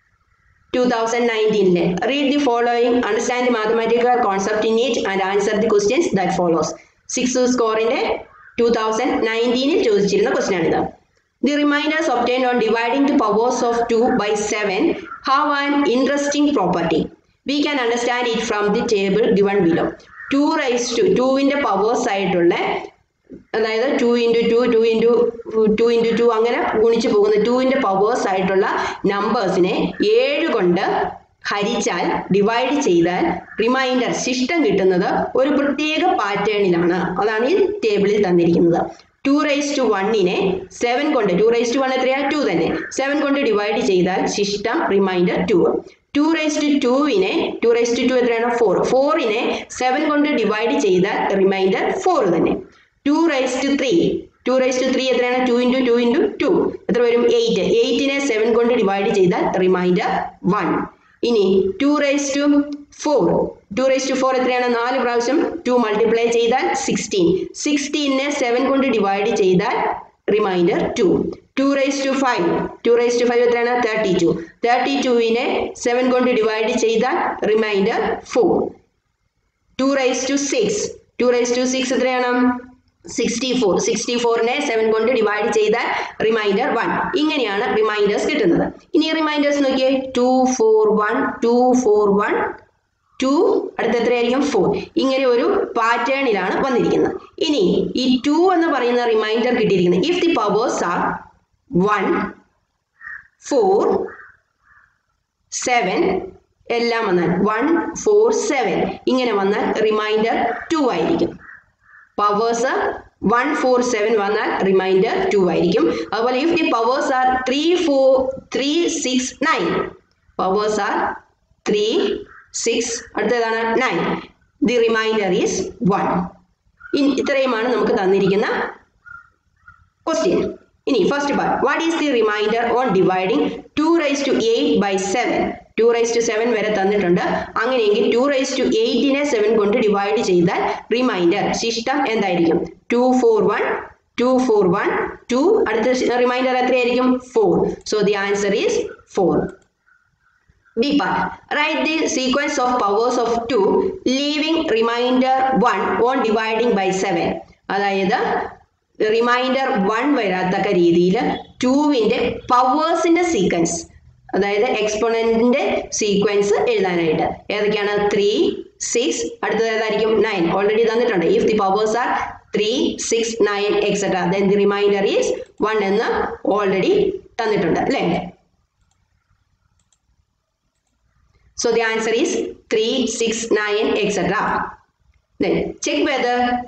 2019 read the following understand the mathematical concept in it and answer the questions that follows six സ്കോറിന്റെ ടൂ തൗസൻഡ് നയൻറ്റീനിൽ ചോദിച്ചിരുന്ന ക്വസ്റ്റ്യൻ ആണിത് the remainders obtain on dividing the powers of two by seven have an interesting property we can understand it from the table given below two raise to ടുവിന്റെ powers ആയിട്ടുള്ള അതായത് two into two two into two into two അങ്ങനെ ഗുണിച്ചു പോകുന്ന ടുവിൻ്റെ powers ആയിട്ടുള്ള നമ്പേഴ്സിനെ ഏഴ് കൊണ്ട് ഹരിച്ചാൽ ഡിവൈഡ് ചെയ്താൽ റിമൈൻഡർ ശിഷ്ടം കിട്ടുന്നത് ഒരു പ്രത്യേക പാറ്റേണിലാണ് അതാണ് ഈ ടേബിളിൽ തന്നിരിക്കുന്നത് ടു റൈസ് ടു വണ്ണിനെ സെവൻ കൊണ്ട് ടു റൈസ് ടു വൺ എത്രയാ ടു തന്നെ സെവൻ കൊണ്ട് ഡിവൈഡ് ചെയ്താൽ ശിഷ്ടം remainder two two raise to ടുവിനെ ടു റൈസ് ടു ടു എത്രയാണ് ഫോർ ഫോറിനെ സെവൻ കൊണ്ട് ഡിവൈഡ് ചെയ്താൽ റിമൈൻഡർ ഫോർ തന്നെ two raise to three two raise to three എത്രയാണ് two into two into two എത്ര വരും എയ്റ്റ് എയ്റ്റിനെ സെവൻ കൊണ്ട് ഡിവൈഡ് ചെയ്താൽ റിമൈൻഡർ വൺ ഇനി two raise to four two raise to four എത്രയാണ് നാല് പ്രാവശ്യം ടു മൾട്ടിപ്ലൈ ചെയ്താൽ സിക്സ്റ്റീൻ സിക്സ്റ്റീനെ സെവൻ കൊണ്ട് ഡിവൈഡ് ചെയ്താൽ remainder two two raise to five two raise to five എത്രയാണ് തേർട്ടി ടു തേർട്ടി ടുവിനെ സെവൻ കൊണ്ട് ഡിവൈഡ് ചെയ്താൽ remainder four two raise to six two raise to six എത്രയാണ് സിക്സ്റ്റി ഫോർ സിക്സ്റ്റി ഫോറിനെ seven കൊണ്ട് divide ചെയ്താൽ remainder one ഇങ്ങനെയാണ് remainders കിട്ടുന്നത് ഇനി റിമൈൻഡേഴ്സ് നോക്കിയേ two four one two four one two അടുത്ത എത്രയായിരിക്കും ഫോർ ഇങ്ങനെ ഒരു പാറ്റേണിലാണ് വന്നിരിക്കുന്നത് ഇനി ഈ ടു എന്ന് പറയുന്ന റിമൈൻഡർ കിട്ടിയിരിക്കുന്നത് if the powers are one four seven എല്ലാം വന്നാൽ വൺ ഫോർ സെവൻ ഇങ്ങനെ വന്നാൽ റിമൈൻഡർ ടു ആയിരിക്കും പവേഴ്സ് വൺ ഫോർ സെവൻ വന്നാൽ റിമൈൻഡർ ടു ആയിരിക്കും അതുപോലെ if the powers are three four three six nine powers are three six അടുത്തതാണ് nine the remainder is one ഇത്രയുമാണ് നമുക്ക് തന്നിരിക്കുന്ന ക്വസ്റ്റ്യൻ ഇനി first part what is the remainder on dividing two raise to eight by seven two raise to seven വരെ തന്നിട്ടുണ്ട് അങ്ങനെയെങ്കിൽ two raise to എയ്റ്റിനെ seven കൊണ്ട് ഡിവൈഡ് ചെയ്താൽ റിമൈൻഡർ ശിഷ്ടം എന്തായിരിക്കും two four one two four one two അടുത്ത remainder എത്രയായിരിക്കും four so the answer is four B part. Write the sequence of powers of 2 leaving remainder 1 on dividing by 7. അതായത് reminder one വരാത്തക്ക രീതിയിൽ ടുവിൻ്റെ പവേഴ്സിൻ്റെ sequence അതായത് എക്സ്പോണൻറ്റിൻ്റെ sequence എഴുതാനായിട്ട് ഏതൊക്കെയാണ് three six അടുത്തത് ഏതായിരിക്കും നയൻ ഓൾറെഡി തന്നിട്ടുണ്ട് if the powers are three six nine etcetera then the remainder is one എന്ന് ഓൾറെഡി തന്നിട്ടുണ്ട് അല്ലേ So the answer is 3, 6, 9, etc. Then check whether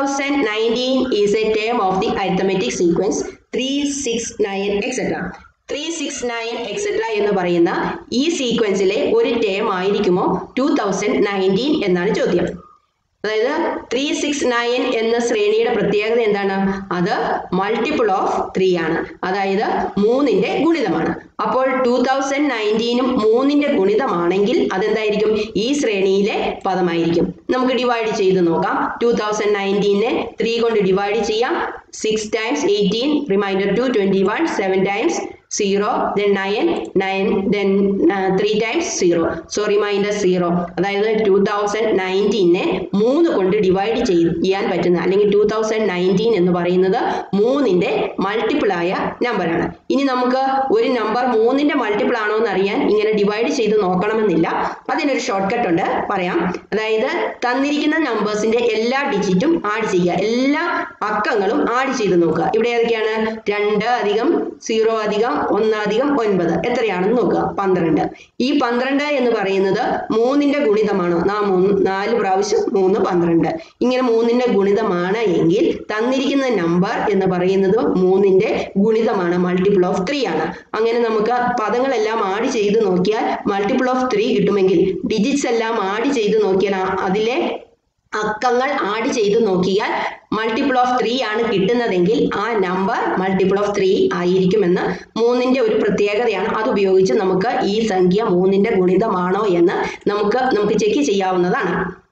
2019 is a term of the arithmetic sequence 3, 6, 9, etc. 3, 6, 9, etc. എന്ന് പറയുന്ന ഈ സീക്വൻസിലെ ഒരു term ആയിരിക്കുമോ two thousand nineteen എന്നാണ് ചോദ്യം അതായത് ത്രീ സിക്സ് നയൻ എന്ന ശ്രേണിയുടെ പ്രത്യേകത എന്താണ് അത് മൾട്ടിപ്പിൾ ഓഫ് ത്രീ ആണ് അതായത് മൂന്നിന്റെ ഗുണിതമാണ് അപ്പോൾ ടൂ തൗസൻഡ് നയൻറ്റീനും മൂന്നിന്റെ ഗുണിതമാണെങ്കിൽ അതെന്തായിരിക്കും ഈ ശ്രേണിയിലെ പദമായിരിക്കും നമുക്ക് ഡിവൈഡ് ചെയ്ത് നോക്കാം ടൂ തൗസൻഡ് നയൻറ്റീനെ ത്രീ കൊണ്ട് ഡിവൈഡ് ചെയ്യാം six times eighteen remainder two twenty one seven times zero then nine nine then three times zero so remainder zero അതായത് ടൂ തൗസൻഡ് നയൻറ്റീനെ മൂന്ന് കൊണ്ട് ഡിവൈഡ് ചെയ്യാൻ പറ്റുന്ന അല്ലെങ്കിൽ ടൂ തൗസൻഡ് നയൻറ്റീൻ എന്ന് പറയുന്നത് മൂന്നിന്റെ മൾട്ടിപ്പിൾ ആയ നമ്പറാണ് ഇനി നമുക്ക് ഒരു നമ്പർ മൂന്നിന്റെ മൾട്ടിപ്പിൾ ആണോ എന്ന് അറിയാൻ ഇങ്ങനെ ഡിവൈഡ് ചെയ്ത് നോക്കണമെന്നില്ല അതിനൊരു ഷോർട്ട് കട്ട് ഉണ്ട് പറയാം അതായത് തന്നിരിക്കുന്ന നമ്പേഴ്സിന്റെ എല്ലാ ഡിജിറ്റും ആഡ് ചെയ്യുക എല്ലാ അക്കങ്ങളും ആഡ് ചെയ്ത് നോക്കുക ഇവിടെ ഏതൊക്കെയാണ് രണ്ട് അധികം സീറോ അധികം ഒന്ന് അധികം ഒൻപത് എത്രയാണെന്ന് നോക്കുക പന്ത്രണ്ട് ഈ പന്ത്രണ്ട് എന്ന് പറയുന്നത് മൂന്നിന്റെ ഗുണിതമാണ് നാ മൂന്ന് നാല് പ്രാവശ്യം മൂന്ന് പന്ത്രണ്ട് ഇങ്ങനെ മൂന്നിന്റെ ഗുണിതമാണ് എങ്കിൽ തന്നിരിക്കുന്ന നമ്പർ എന്ന് പറയുന്നത് മൂന്നിന്റെ ഗുണിതമാണ് മൾട്ടിപ്പിൾ ഓഫ് ത്രീ ആണ് അങ്ങനെ നമുക്ക് പദങ്ങളെല്ലാം ആഡ് ചെയ്ത് നോക്കിയാൽ മൾട്ടിപ്പിൾ ഓഫ് ത്രീ കിട്ടുമെങ്കിൽ ഡിജിറ്റ്സ് എല്ലാം ആഡ് ചെയ്ത് നോക്കിയാൽ ആ- അതിലെ അക്കങ്ങൾ ആഡ് ചെയ്ത് നോക്കിയാൽ മൾട്ടിപ്പിൾ ഓഫ് ത്രീ ആണ് കിട്ടുന്നതെങ്കിൽ ആ നമ്പർ മൾട്ടിപ്പിൾ ഓഫ് ത്രീ ആയിരിക്കുമെന്ന് മൂന്നിന്റെ ഒരു പ്രത്യേകതയാണ് അത് ഉപയോഗിച്ച് നമുക്ക് ഈ സംഖ്യ മൂന്നിന്റെ ഗുണിതമാണോ എന്ന് നമുക്ക് നമുക്ക് ചെക്ക് ചെയ്യാവുന്നതാണ്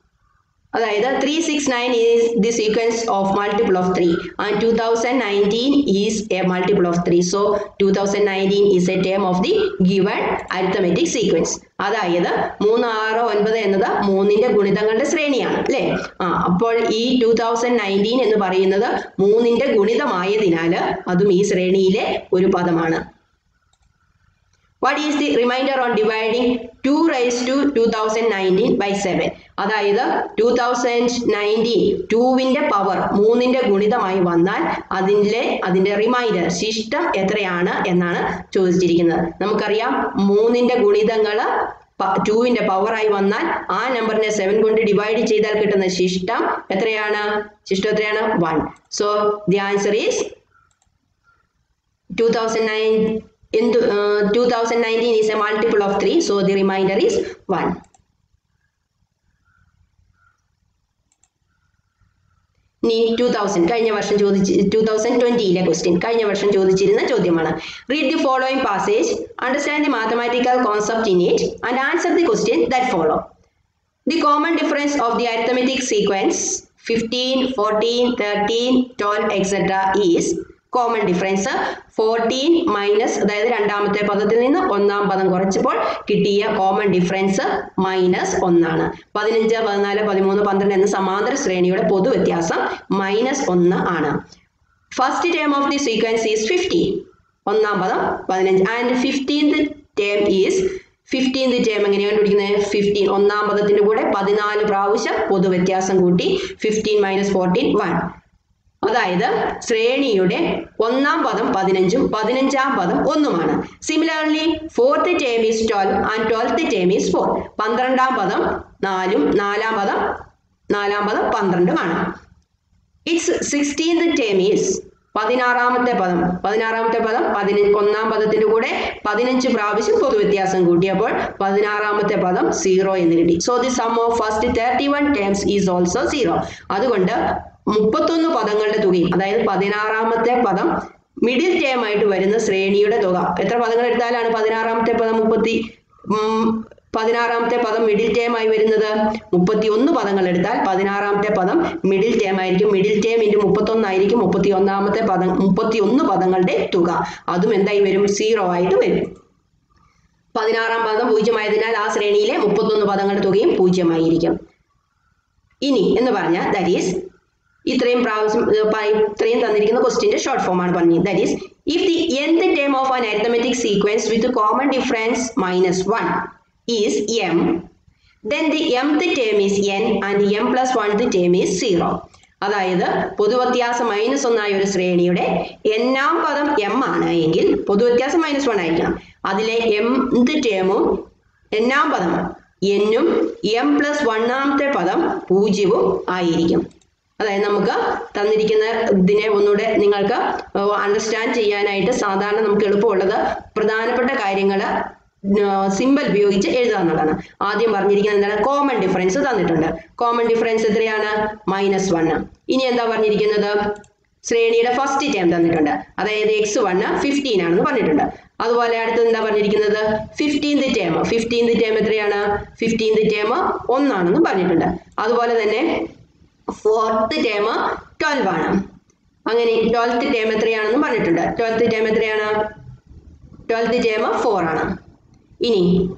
അതായത് three six nine is the sequence of multiple of three and two thousand nineteen is a multiple of three so two thousand nineteen is a term of the given arithmetic sequence അതായത് മൂന്ന് ആറ് ഒൻപത് എന്നത് മൂന്നിന്റെ ഗുണിതങ്ങളുടെ ശ്രേണിയാണ് അല്ലേ ആ അപ്പോൾ ഈ ടൂ തൗസൻഡ് നയൻറ്റീൻ എന്ന് പറയുന്നത് മൂന്നിന്റെ ഗുണിതമായതിനാൽ അതും ഈ ശ്രേണിയിലെ ഒരു പദമാണ് what is the remainder on dividing two raise to two thousand nineteen by seven അതായത് ടൂ തൗസൻഡ് നയൻറ്റീൻ ടൂവിൻ്റെ പവർ മൂന്നിൻ്റെ ഗുണിതമായി വന്നാൽ അതിൻ്റെ അതിൻ്റെ റിമൈൻഡർ ശിഷ്ടം എത്രയാണ് എന്നാണ് ചോദിച്ചിരിക്കുന്നത് നമുക്കറിയാം മൂന്നിൻ്റെ ഗുണിതങ്ങൾ ടുവിന്റെ പവറായി വന്നാൽ ആ നമ്പറിനെ സെവൻ കൊണ്ട് ഡിവൈഡ് ചെയ്താൽ കിട്ടുന്ന ശിഷ്ടം എത്രയാണ് ശിഷ്ടം എത്രയാണ് one so the answer is two thousand nine into uh, 2019 is a multiple of 3 so the remainder is 1 ഇനി ടൂ തൗസൻഡ് കഴിഞ്ഞ വർഷം ചോദിച്ച് ടൂ തൗസൻഡ് ട്വന്റിയിലെ ക്വസ്റ്റ്യൻ കഴിഞ്ഞ വർഷം ചോദിച്ചിരുന്ന ചോദ്യമാണ് read the following passage understand the mathematical concept in it and answer the question that follow the common difference of the arithmetic sequence fifteen fourteen thirteen twelve etcetera is common difference fourteen minus അതായത് രണ്ടാമത്തെ പദത്തിൽ നിന്ന് ഒന്നാം പദം കുറച്ചപ്പോൾ കിട്ടിയ common difference minus ഒന്നാണ് പതിനഞ്ച് പതിനാല് പതിമൂന്ന് പന്ത്രണ്ട് എന്ന സമാന്തര ശ്രേണിയുടെ പൊതു വ്യത്യാസം മൈനസ് ഒന്ന് ആണ് first term of the sequence is fifteen ഒന്നാം പദം പതിനഞ്ച് and fifteenth term is fifteenth term എങ്ങനെയാണ് കണ്ടുപിടിക്കുന്നത് ഫിഫ്റ്റീൻ ഒന്നാം പദത്തിന്റെ കൂടെ പതിനാല് പ്രാവശ്യം പൊതു വ്യത്യാസം കൂട്ടി ഫിഫ്റ്റീൻ മൈനസ് ഫോർട്ടീൻ വൺ അതായത് ശ്രേണിയുടെ ഒന്നാം പദം പതിനഞ്ചും പതിനഞ്ചാം പദം ഒന്നുമാണ് similarly fourth term is twelve and twelfth term is four പന്ത്രണ്ടാം പദം നാലും നാലാം പദം നാലാം പദം പന്ത്രണ്ടുമാണ് ഇറ്റ്സ് സിക്സ്റ്റീൻത് ടേം ഈസ് പതിനാറാമത്തെ പദം പതിനാറാമത്തെ പദം പതിന ഒന്നാം പദത്തിന്റെ കൂടെ പതിനഞ്ച് പ്രാവശ്യം പൊതുവ്യത്യാസം കൂട്ടിയപ്പോൾ പതിനാറാമത്തെ പദം സീറോ എന്ന് കിട്ടി so the sum of first thirty one terms is also zero അതുകൊണ്ട് മുപ്പത്തൊന്ന് പദങ്ങളുടെ തുകയും അതായത് പതിനാറാമത്തെ പദം മിഡിൽ ടേം ആയിട്ട് വരുന്ന ശ്രേണിയുടെ തുക എത്ര പദങ്ങൾ എടുത്താലാണ് പതിനാറാമത്തെ പദം മുപ്പത്തി ഉം, പതിനാറാമത്തെ പദം മിഡിൽ ടേം ആയി വരുന്നത് മുപ്പത്തി ഒന്ന് പദങ്ങൾ എടുത്താൽ പതിനാറാമത്തെ പദം മിഡിൽ ടേം ആയിരിക്കും മിഡിൽ ടേം ഇൻറ്റു മുപ്പത്തൊന്നായിരിക്കും മുപ്പത്തി ഒന്നാമത്തെ പദം മുപ്പത്തി ഒന്ന് പദങ്ങളുടെ തുക അതും എന്തായി വരും സീറോ ആയിട്ട് വരും പതിനാറാം പദം പൂജ്യമായതിനാൽ ആ ശ്രേണിയിലെ മുപ്പത്തൊന്ന് പദങ്ങളുടെ തുകയും പൂജ്യമായിരിക്കും ഇനി എന്ന് പറഞ്ഞാൽ ദാറ്റ് ഈസ് ഇത്രയും പ്രാവശ്യം ഏർ പ- ഇത്രയും തന്നിരിക്കുന്ന ക്വസ്റ്റിന്റെ ഷോർട്ട് ഫോം ആണ് പറഞ്ഞത് that is if the nth term of an arithmetic sequence with common difference minus 1 is m then the mth term is n and m plus 1th term is 0 അതായത് പൊതുവ്യത്യാസം minus ഒന്നായ ഒരു ശ്രേണിയുടെ എന്നാം പദം M ആണ് എങ്കിൽ പൊതുവ്യത്യാസം minus one ആയിരിക്കണം അതിലെ mth ടേമും എന്നാം പദം എന്നും എം പ്ലസ് വണ്ണാമത്തെ പദം പൂജ്യവും ആയിരിക്കും അതായത് നമുക്ക് തന്നിരിക്കുന്ന ഇതിനെ ഒന്നുകൂടെ നിങ്ങൾക്ക് അണ്ടർസ്റ്റാൻഡ് ചെയ്യാനായിട്ട് സാധാരണ നമുക്ക് എളുപ്പമുള്ളത് പ്രധാനപ്പെട്ട കാര്യങ്ങൾ സിമ്പിൾ ഉപയോഗിച്ച് എഴുതുക എന്നുള്ളതാണ് ആദ്യം പറഞ്ഞിരിക്കുന്നത് എന്താണ് കോമൺ ഡിഫറൻസ് തന്നിട്ടുണ്ട് കോമൺ ഡിഫറൻസ് എത്രയാണ് മൈനസ് വൺ ഇനി എന്താ പറഞ്ഞിരിക്കുന്നത് ശ്രേണിയുടെ ഫസ്റ്റ് ടേം തന്നിട്ടുണ്ട് അതായത് എക്സ് വണ് ഫിഫ്റ്റീൻ ആണെന്ന് പറഞ്ഞിട്ടുണ്ട് അതുപോലെ അടുത്തത് എന്താ പറഞ്ഞിരിക്കുന്നത് ഫിഫ്റ്റീൻത് ടേം ഫിഫ്റ്റീൻത് ടേം എത്രയാണ് ഫിഫ്റ്റീൻത് ടേം ഒന്നാണെന്ന് പറഞ്ഞിട്ടുണ്ട് അതുപോലെ തന്നെ ഫോർത്ത് ടേം ട്വൽവ് ആണ് അങ്ങനെ ട്വൽത്ത് ടേം എത്രയാണെന്ന് പറഞ്ഞിട്ടുണ്ട് ട്വൽത്ത് ടേം എത്രയാണ് ട്വൽത്ത് ടേം ഫോർ ആണ് ഇനി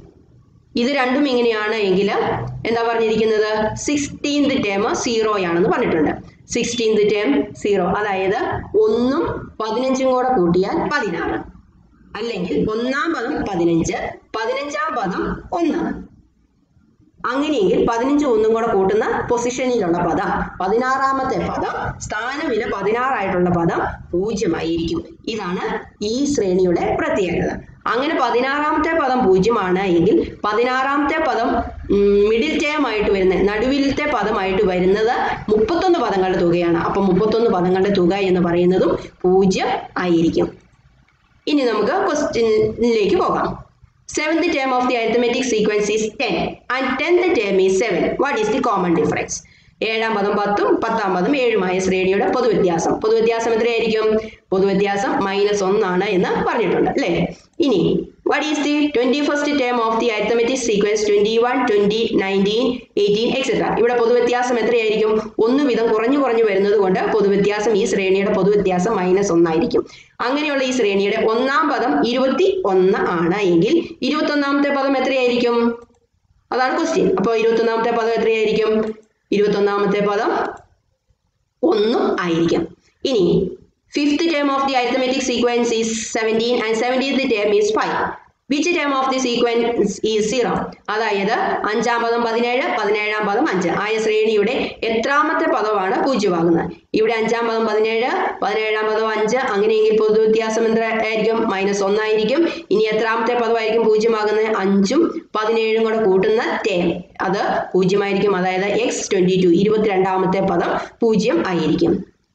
ഇത് രണ്ടും ഇങ്ങനെയാണ് എങ്കിൽ എന്താ പറഞ്ഞിരിക്കുന്നത് സിക്സ്റ്റീൻത് ടേം സീറോ ആണെന്ന് പറഞ്ഞിട്ടുണ്ട് സിക്സ്റ്റീൻത് ടേം സീറോ അതായത് ഒന്നും പതിനഞ്ചും കൂടെ കൂട്ടിയാൽ പതിനാറ് അല്ലെങ്കിൽ ഒന്നാം പദം പതിനഞ്ച് പതിനഞ്ചാം പദം ഒന്ന് അങ്ങനെയെങ്കിൽ പതിനഞ്ച് ഒന്നും കൂടെ കൂട്ടുന്ന പൊസിഷനിലുള്ള പദം പതിനാറാമത്തെ പദം സ്ഥാനവില പതിനാറായിട്ടുള്ള പദം പൂജ്യമായിരിക്കും ഇതാണ് ഈ ശ്രേണിയുടെ പ്രത്യേകത അങ്ങനെ പതിനാറാമത്തെ പദം പൂജ്യമാണ് എങ്കിൽ പതിനാറാമത്തെ പദം മിഡിൽ ടേം ആയിട്ട് വരുന്ന നടുവിലത്തെ പദമായിട്ട് വരുന്നത് മുപ്പത്തൊന്ന് പദങ്ങളുടെ തുകയാണ് അപ്പം മുപ്പത്തൊന്ന് പദങ്ങളുടെ തുക എന്ന് പറയുന്നതും പൂജ്യം ആയിരിക്കും ഇനി നമുക്ക് ക്വസ്റ്റ്യനിലേക്ക് പോകാം seventh term of the arithmetic sequence is ten and tenth term is seven what is the common difference ഏഴാം പദം പത്തും പത്താം പദം ഏഴുമായ ശ്രേണിയുടെ പൊതുവ്യത്യാസം പൊതുവ്യത്യാസം എത്രയായിരിക്കും പൊതുവ്യത്യാസം മൈനസ് ഒന്നാണ് എന്ന് പറഞ്ഞിട്ടുണ്ട് അല്ലേ ഇനി what is the twenty first term of the arithmetic sequence twenty one twenty nineteen eighteen etcetera ഇവിടെ പൊതുവ്യത്യാസം എത്രയായിരിക്കും ഒന്ന് വിധം കുറഞ്ഞു കുറഞ്ഞു വരുന്നത് കൊണ്ട് പൊതുവ്യത്യാസം ഈ ശ്രേണിയുടെ പൊതുവ്യത്യാസം മൈനസ് ഒന്നായിരിക്കും അങ്ങനെയുള്ള ഈ ശ്രേണിയുടെ ഒന്നാം പദം ഇരുപത്തി ഒന്ന് ആണ് എങ്കിൽ ഇരുപത്തി ഒന്നാമത്തെ പദം എത്രയായിരിക്കും അതാണ് ക്വസ്റ്റ്യൻ അപ്പോൾ ഇരുപത്തി ഒന്നാമത്തെ പദം എത്രയായിരിക്കും ഇരുപത്തി ഒന്നാമത്തെ പദം ഒന്നും ആയിരിക്കും ഇനി fifth term of the arithmetic sequence is seventeen and seventeenth term is five which term of the sequence ഈ സീറോ അതായത് അഞ്ചാം പദം പതിനേഴ് പതിനേഴാം പദം അഞ്ച് ആയ ശ്രേണിയുടെ എത്രാമത്തെ പദമാണ് പൂജ്യമാകുന്നത് ഇവിടെ അഞ്ചാം പദം പതിനേഴ് പതിനേഴാം പദം അഞ്ച് അങ്ങനെയെങ്കിൽ പൊതുവ്യത്യാസം എന്തായിരിക്കും മൈനസ് ഒന്നായിരിക്കും ഇനി എത്രാമത്തെ പദമായിരിക്കും പൂജ്യമാകുന്നത് അഞ്ചും പതിനേഴും കൂടെ കൂട്ടുന്ന ടേം അത് പൂജ്യമായിരിക്കും അതായത് എക്സ് ട്വന്റി ടു ഇരുപത്തിരണ്ടാമത്തെ പദം പൂജ്യം ആയിരിക്കും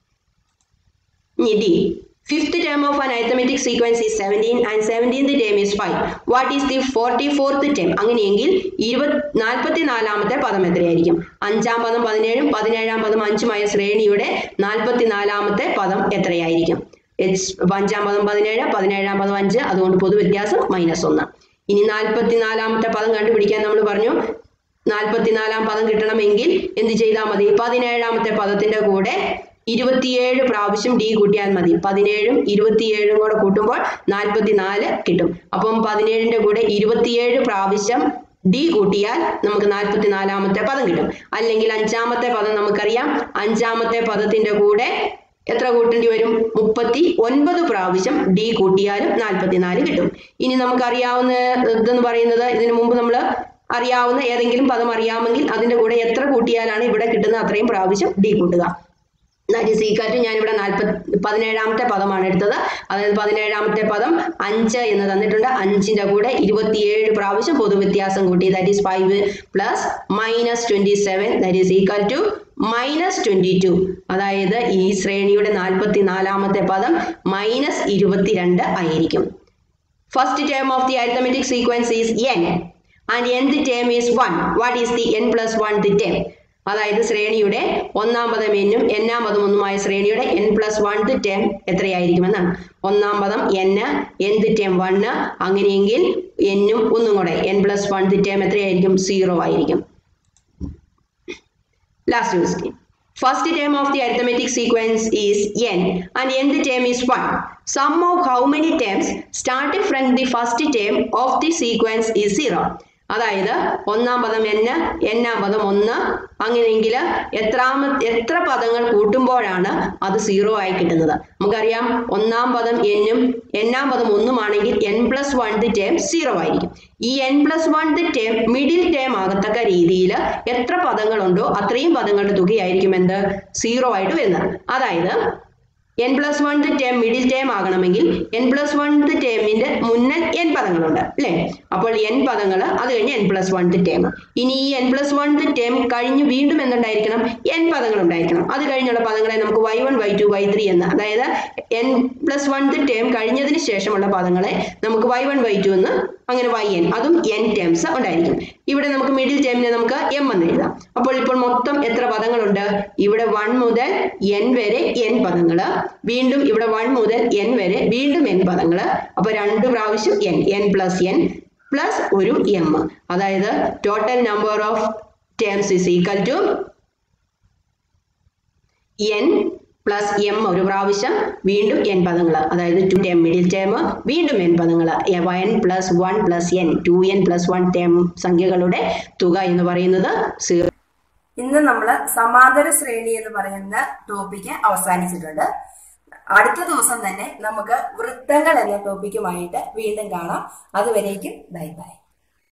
ഇനി the Fifth term of an arithmetic sequence is 17 and 17th term is 5. What is the 44th term? അങ്ങനെയെങ്കിൽ ഇരുപത് നാൽപ്പത്തിനാലാമത്തെ പദം എത്രയായിരിക്കും അഞ്ചാം പദം പതിനേഴും പതിനേഴാം പദം അഞ്ചുമായ ശ്രേണിയുടെ നാൽപ്പത്തിനാലാമത്തെ പദം എത്രയായിരിക്കും എച്ച് അഞ്ചാം പദം പതിനേഴ് പതിനേഴാം പദം അഞ്ച് അതുകൊണ്ട് പൊതുവ്യത്യാസം മൈനസ് ഒന്ന് ഇനി നാൽപ്പത്തിനാലാമത്തെ പദം കണ്ടുപിടിക്കാൻ നമ്മൾ പറഞ്ഞു നാൽപ്പത്തിനാലാം പദം കിട്ടണമെങ്കിൽ എന്ത് ചെയ്താൽ മതി പതിനേഴാമത്തെ പദത്തിന്റെ കൂടെ ഇരുപത്തിയേഴ് പ്രാവശ്യം ഡി കൂട്ടിയാൽ മതി പതിനേഴും ഇരുപത്തിയേഴും കൂടെ കൂട്ടുമ്പോൾ നാൽപ്പത്തിനാല് കിട്ടും അപ്പം പതിനേഴിന്റെ കൂടെ ഇരുപത്തിയേഴ് പ്രാവശ്യം ഡി കൂട്ടിയാൽ നമുക്ക് നാൽപ്പത്തിനാലാമത്തെ പദം കിട്ടും അല്ലെങ്കിൽ അഞ്ചാമത്തെ പദം നമുക്കറിയാം അഞ്ചാമത്തെ പദത്തിന്റെ കൂടെ എത്ര കൂട്ടേണ്ടി വരും മുപ്പത്തി ഒൻപത് പ്രാവശ്യം ഡി കൂട്ടിയാലും നാൽപ്പത്തിനാല് കിട്ടും ഇനി നമുക്കറിയാവുന്ന ഇതെന്ന് പറയുന്നത് ഇതിനു മുമ്പ് നമ്മൾ അറിയാവുന്ന ഏതെങ്കിലും പദം അറിയാമെങ്കിൽ അതിന്റെ കൂടെ എത്ര കൂട്ടിയാലാണ് ഇവിടെ കിട്ടുന്ന അത്രയും പ്രാവശ്യം ഡി കൂട്ടുക ദാറ്റ് ഈസ് ഈക്വൽ ടു ഞാനിവിടെ നാൽപ്പത്തി പതിനേഴാമത്തെ പദമാണ് എടുത്തത് അതായത് പതിനേഴാമത്തെ പദം അഞ്ച് എന്ന് തന്നിട്ടുണ്ട് അഞ്ചിന്റെ കൂടെ ഇരുപത്തിയേഴ് പ്രാവശ്യം പൊതുവ്യത്യാസം കൂട്ടി that is five plus minus twenty seven that is equal to minus twenty two അതായത് ഈ ശ്രേണിയുടെ നാൽപ്പത്തി നാലാമത്തെ പദം മൈനസ് ഇരുപത്തിരണ്ട് ആയിരിക്കും first term of the arithmetic sequence is n and nth term is one what is the n plus one the term അതായത് ശ്രേണിയുടെ ഒന്നാം പദം എന്നും എന്നാം പദം ഒന്നുമായ ശ്രേണിയുടെ എൻ പ്ലസ് വൺ ടേം എത്രയായിരിക്കുമെന്നാണ് ഒന്നാം പദം എൻ എന്ത് ടേം വണ്ണ് അങ്ങനെയെങ്കിൽ എന്നും ഒന്നും കൂടെ എൻ പ്ലസ് വൺ ടേം എത്രയായിരിക്കും സീറോ ആയിരിക്കും last question First term of the arithmetic sequence is n and nth term is 1. Sum of how many terms starting from the first term of the sequence is 0. അതായത് ഒന്നാം പദം എന്ന് എന്നാം പദം ഒന്ന് അങ്ങനെയെങ്കിൽ എത്രാമ എത്ര പദങ്ങൾ കൂട്ടുമ്പോഴാണ് അത് സീറോ ആയി കിട്ടുന്നത് നമുക്കറിയാം ഒന്നാം പദം എന്നും എന്നാം പദം ഒന്നുമാണെങ്കിൽ n plus one the term zero ആയിരിക്കും ഈ n plus one the term middle term ആകത്തക്ക രീതിയിൽ എത്ര പദങ്ങളുണ്ടോ അത്രയും പദങ്ങളുടെ തുകയായിരിക്കും എന്ത് സീറോ ആയിട്ട് വരുന്നത് അതായത് n plus one term middle term ആകണമെങ്കിൽ എൻ പ്ലസ് വൺ ടേമിന്റെ മുന്നേ എൻ പദങ്ങളുണ്ട് അല്ലേ അപ്പോൾ എൻ പദങ്ങൾ അത് കഴിഞ്ഞ് എൻ പ്ലസ് വൺ ടേം ഇനി ഈ എൻ പ്ലസ് വൺ ടേം കഴിഞ്ഞ് വീണ്ടും എന്തുണ്ടായിരിക്കണം എൻ പദങ്ങൾ ഉണ്ടായിരിക്കണം അത് കഴിഞ്ഞുള്ള പദങ്ങളെ നമുക്ക് y one y two y three എന്ന് അതായത് എൻ പ്ലസ് വൺ ടേം കഴിഞ്ഞതിന് ശേഷമുള്ള പദങ്ങളെ നമുക്ക് വൈ വൺ വൈ ടു എന്ന് അങ്ങനെ വൈ എൻ അതും എൻ ടേംസ് ഉണ്ടായിരിക്കും ഇവിടെ നമുക്ക് മിഡിൽ ടേമിനെ നമുക്ക് എം എന്ന് എഴുതാം അപ്പോൾ ഇപ്പോൾ മൊത്തം എത്ര പദങ്ങളുണ്ട് ഇവിടെ വൺ മുതൽ എൻ വരെ എൻ പദങ്ങള് വീണ്ടും ഇവിടെ വൺ മുതൽ എൻ വരെ വീണ്ടും എൻ പദങ്ങള് അപ്പൊ രണ്ട് പ്രാവശ്യം n n plus n plus ഒരു എം അതായത് total number of terms is equal to n plus m ഒരു പ്രാവശ്യം വീണ്ടും എൻ പദങ്ങൾ അതായത് ടു ടേം മിഡിൽ ടേം വീണ്ടും എൻ പദങ്ങൾ one plus one plus n two n plus one term സംഖ്യകളുടെ തുക എന്ന് പറയുന്നത് സീറോ ഇന്ന് നമ്മൾ സമാന്തര ശ്രേണി എന്ന് പറയുന്ന ടോപ്പിക്ക് അവസാനിച്ചിട്ടുണ്ട് അടുത്ത ദിവസം തന്നെ നമുക്ക് വൃത്തങ്ങൾ എന്ന ടോപ്പിക്കുമായിട്ട് വീണ്ടും കാണാം അതുവരേക്കും ബൈ ബൈ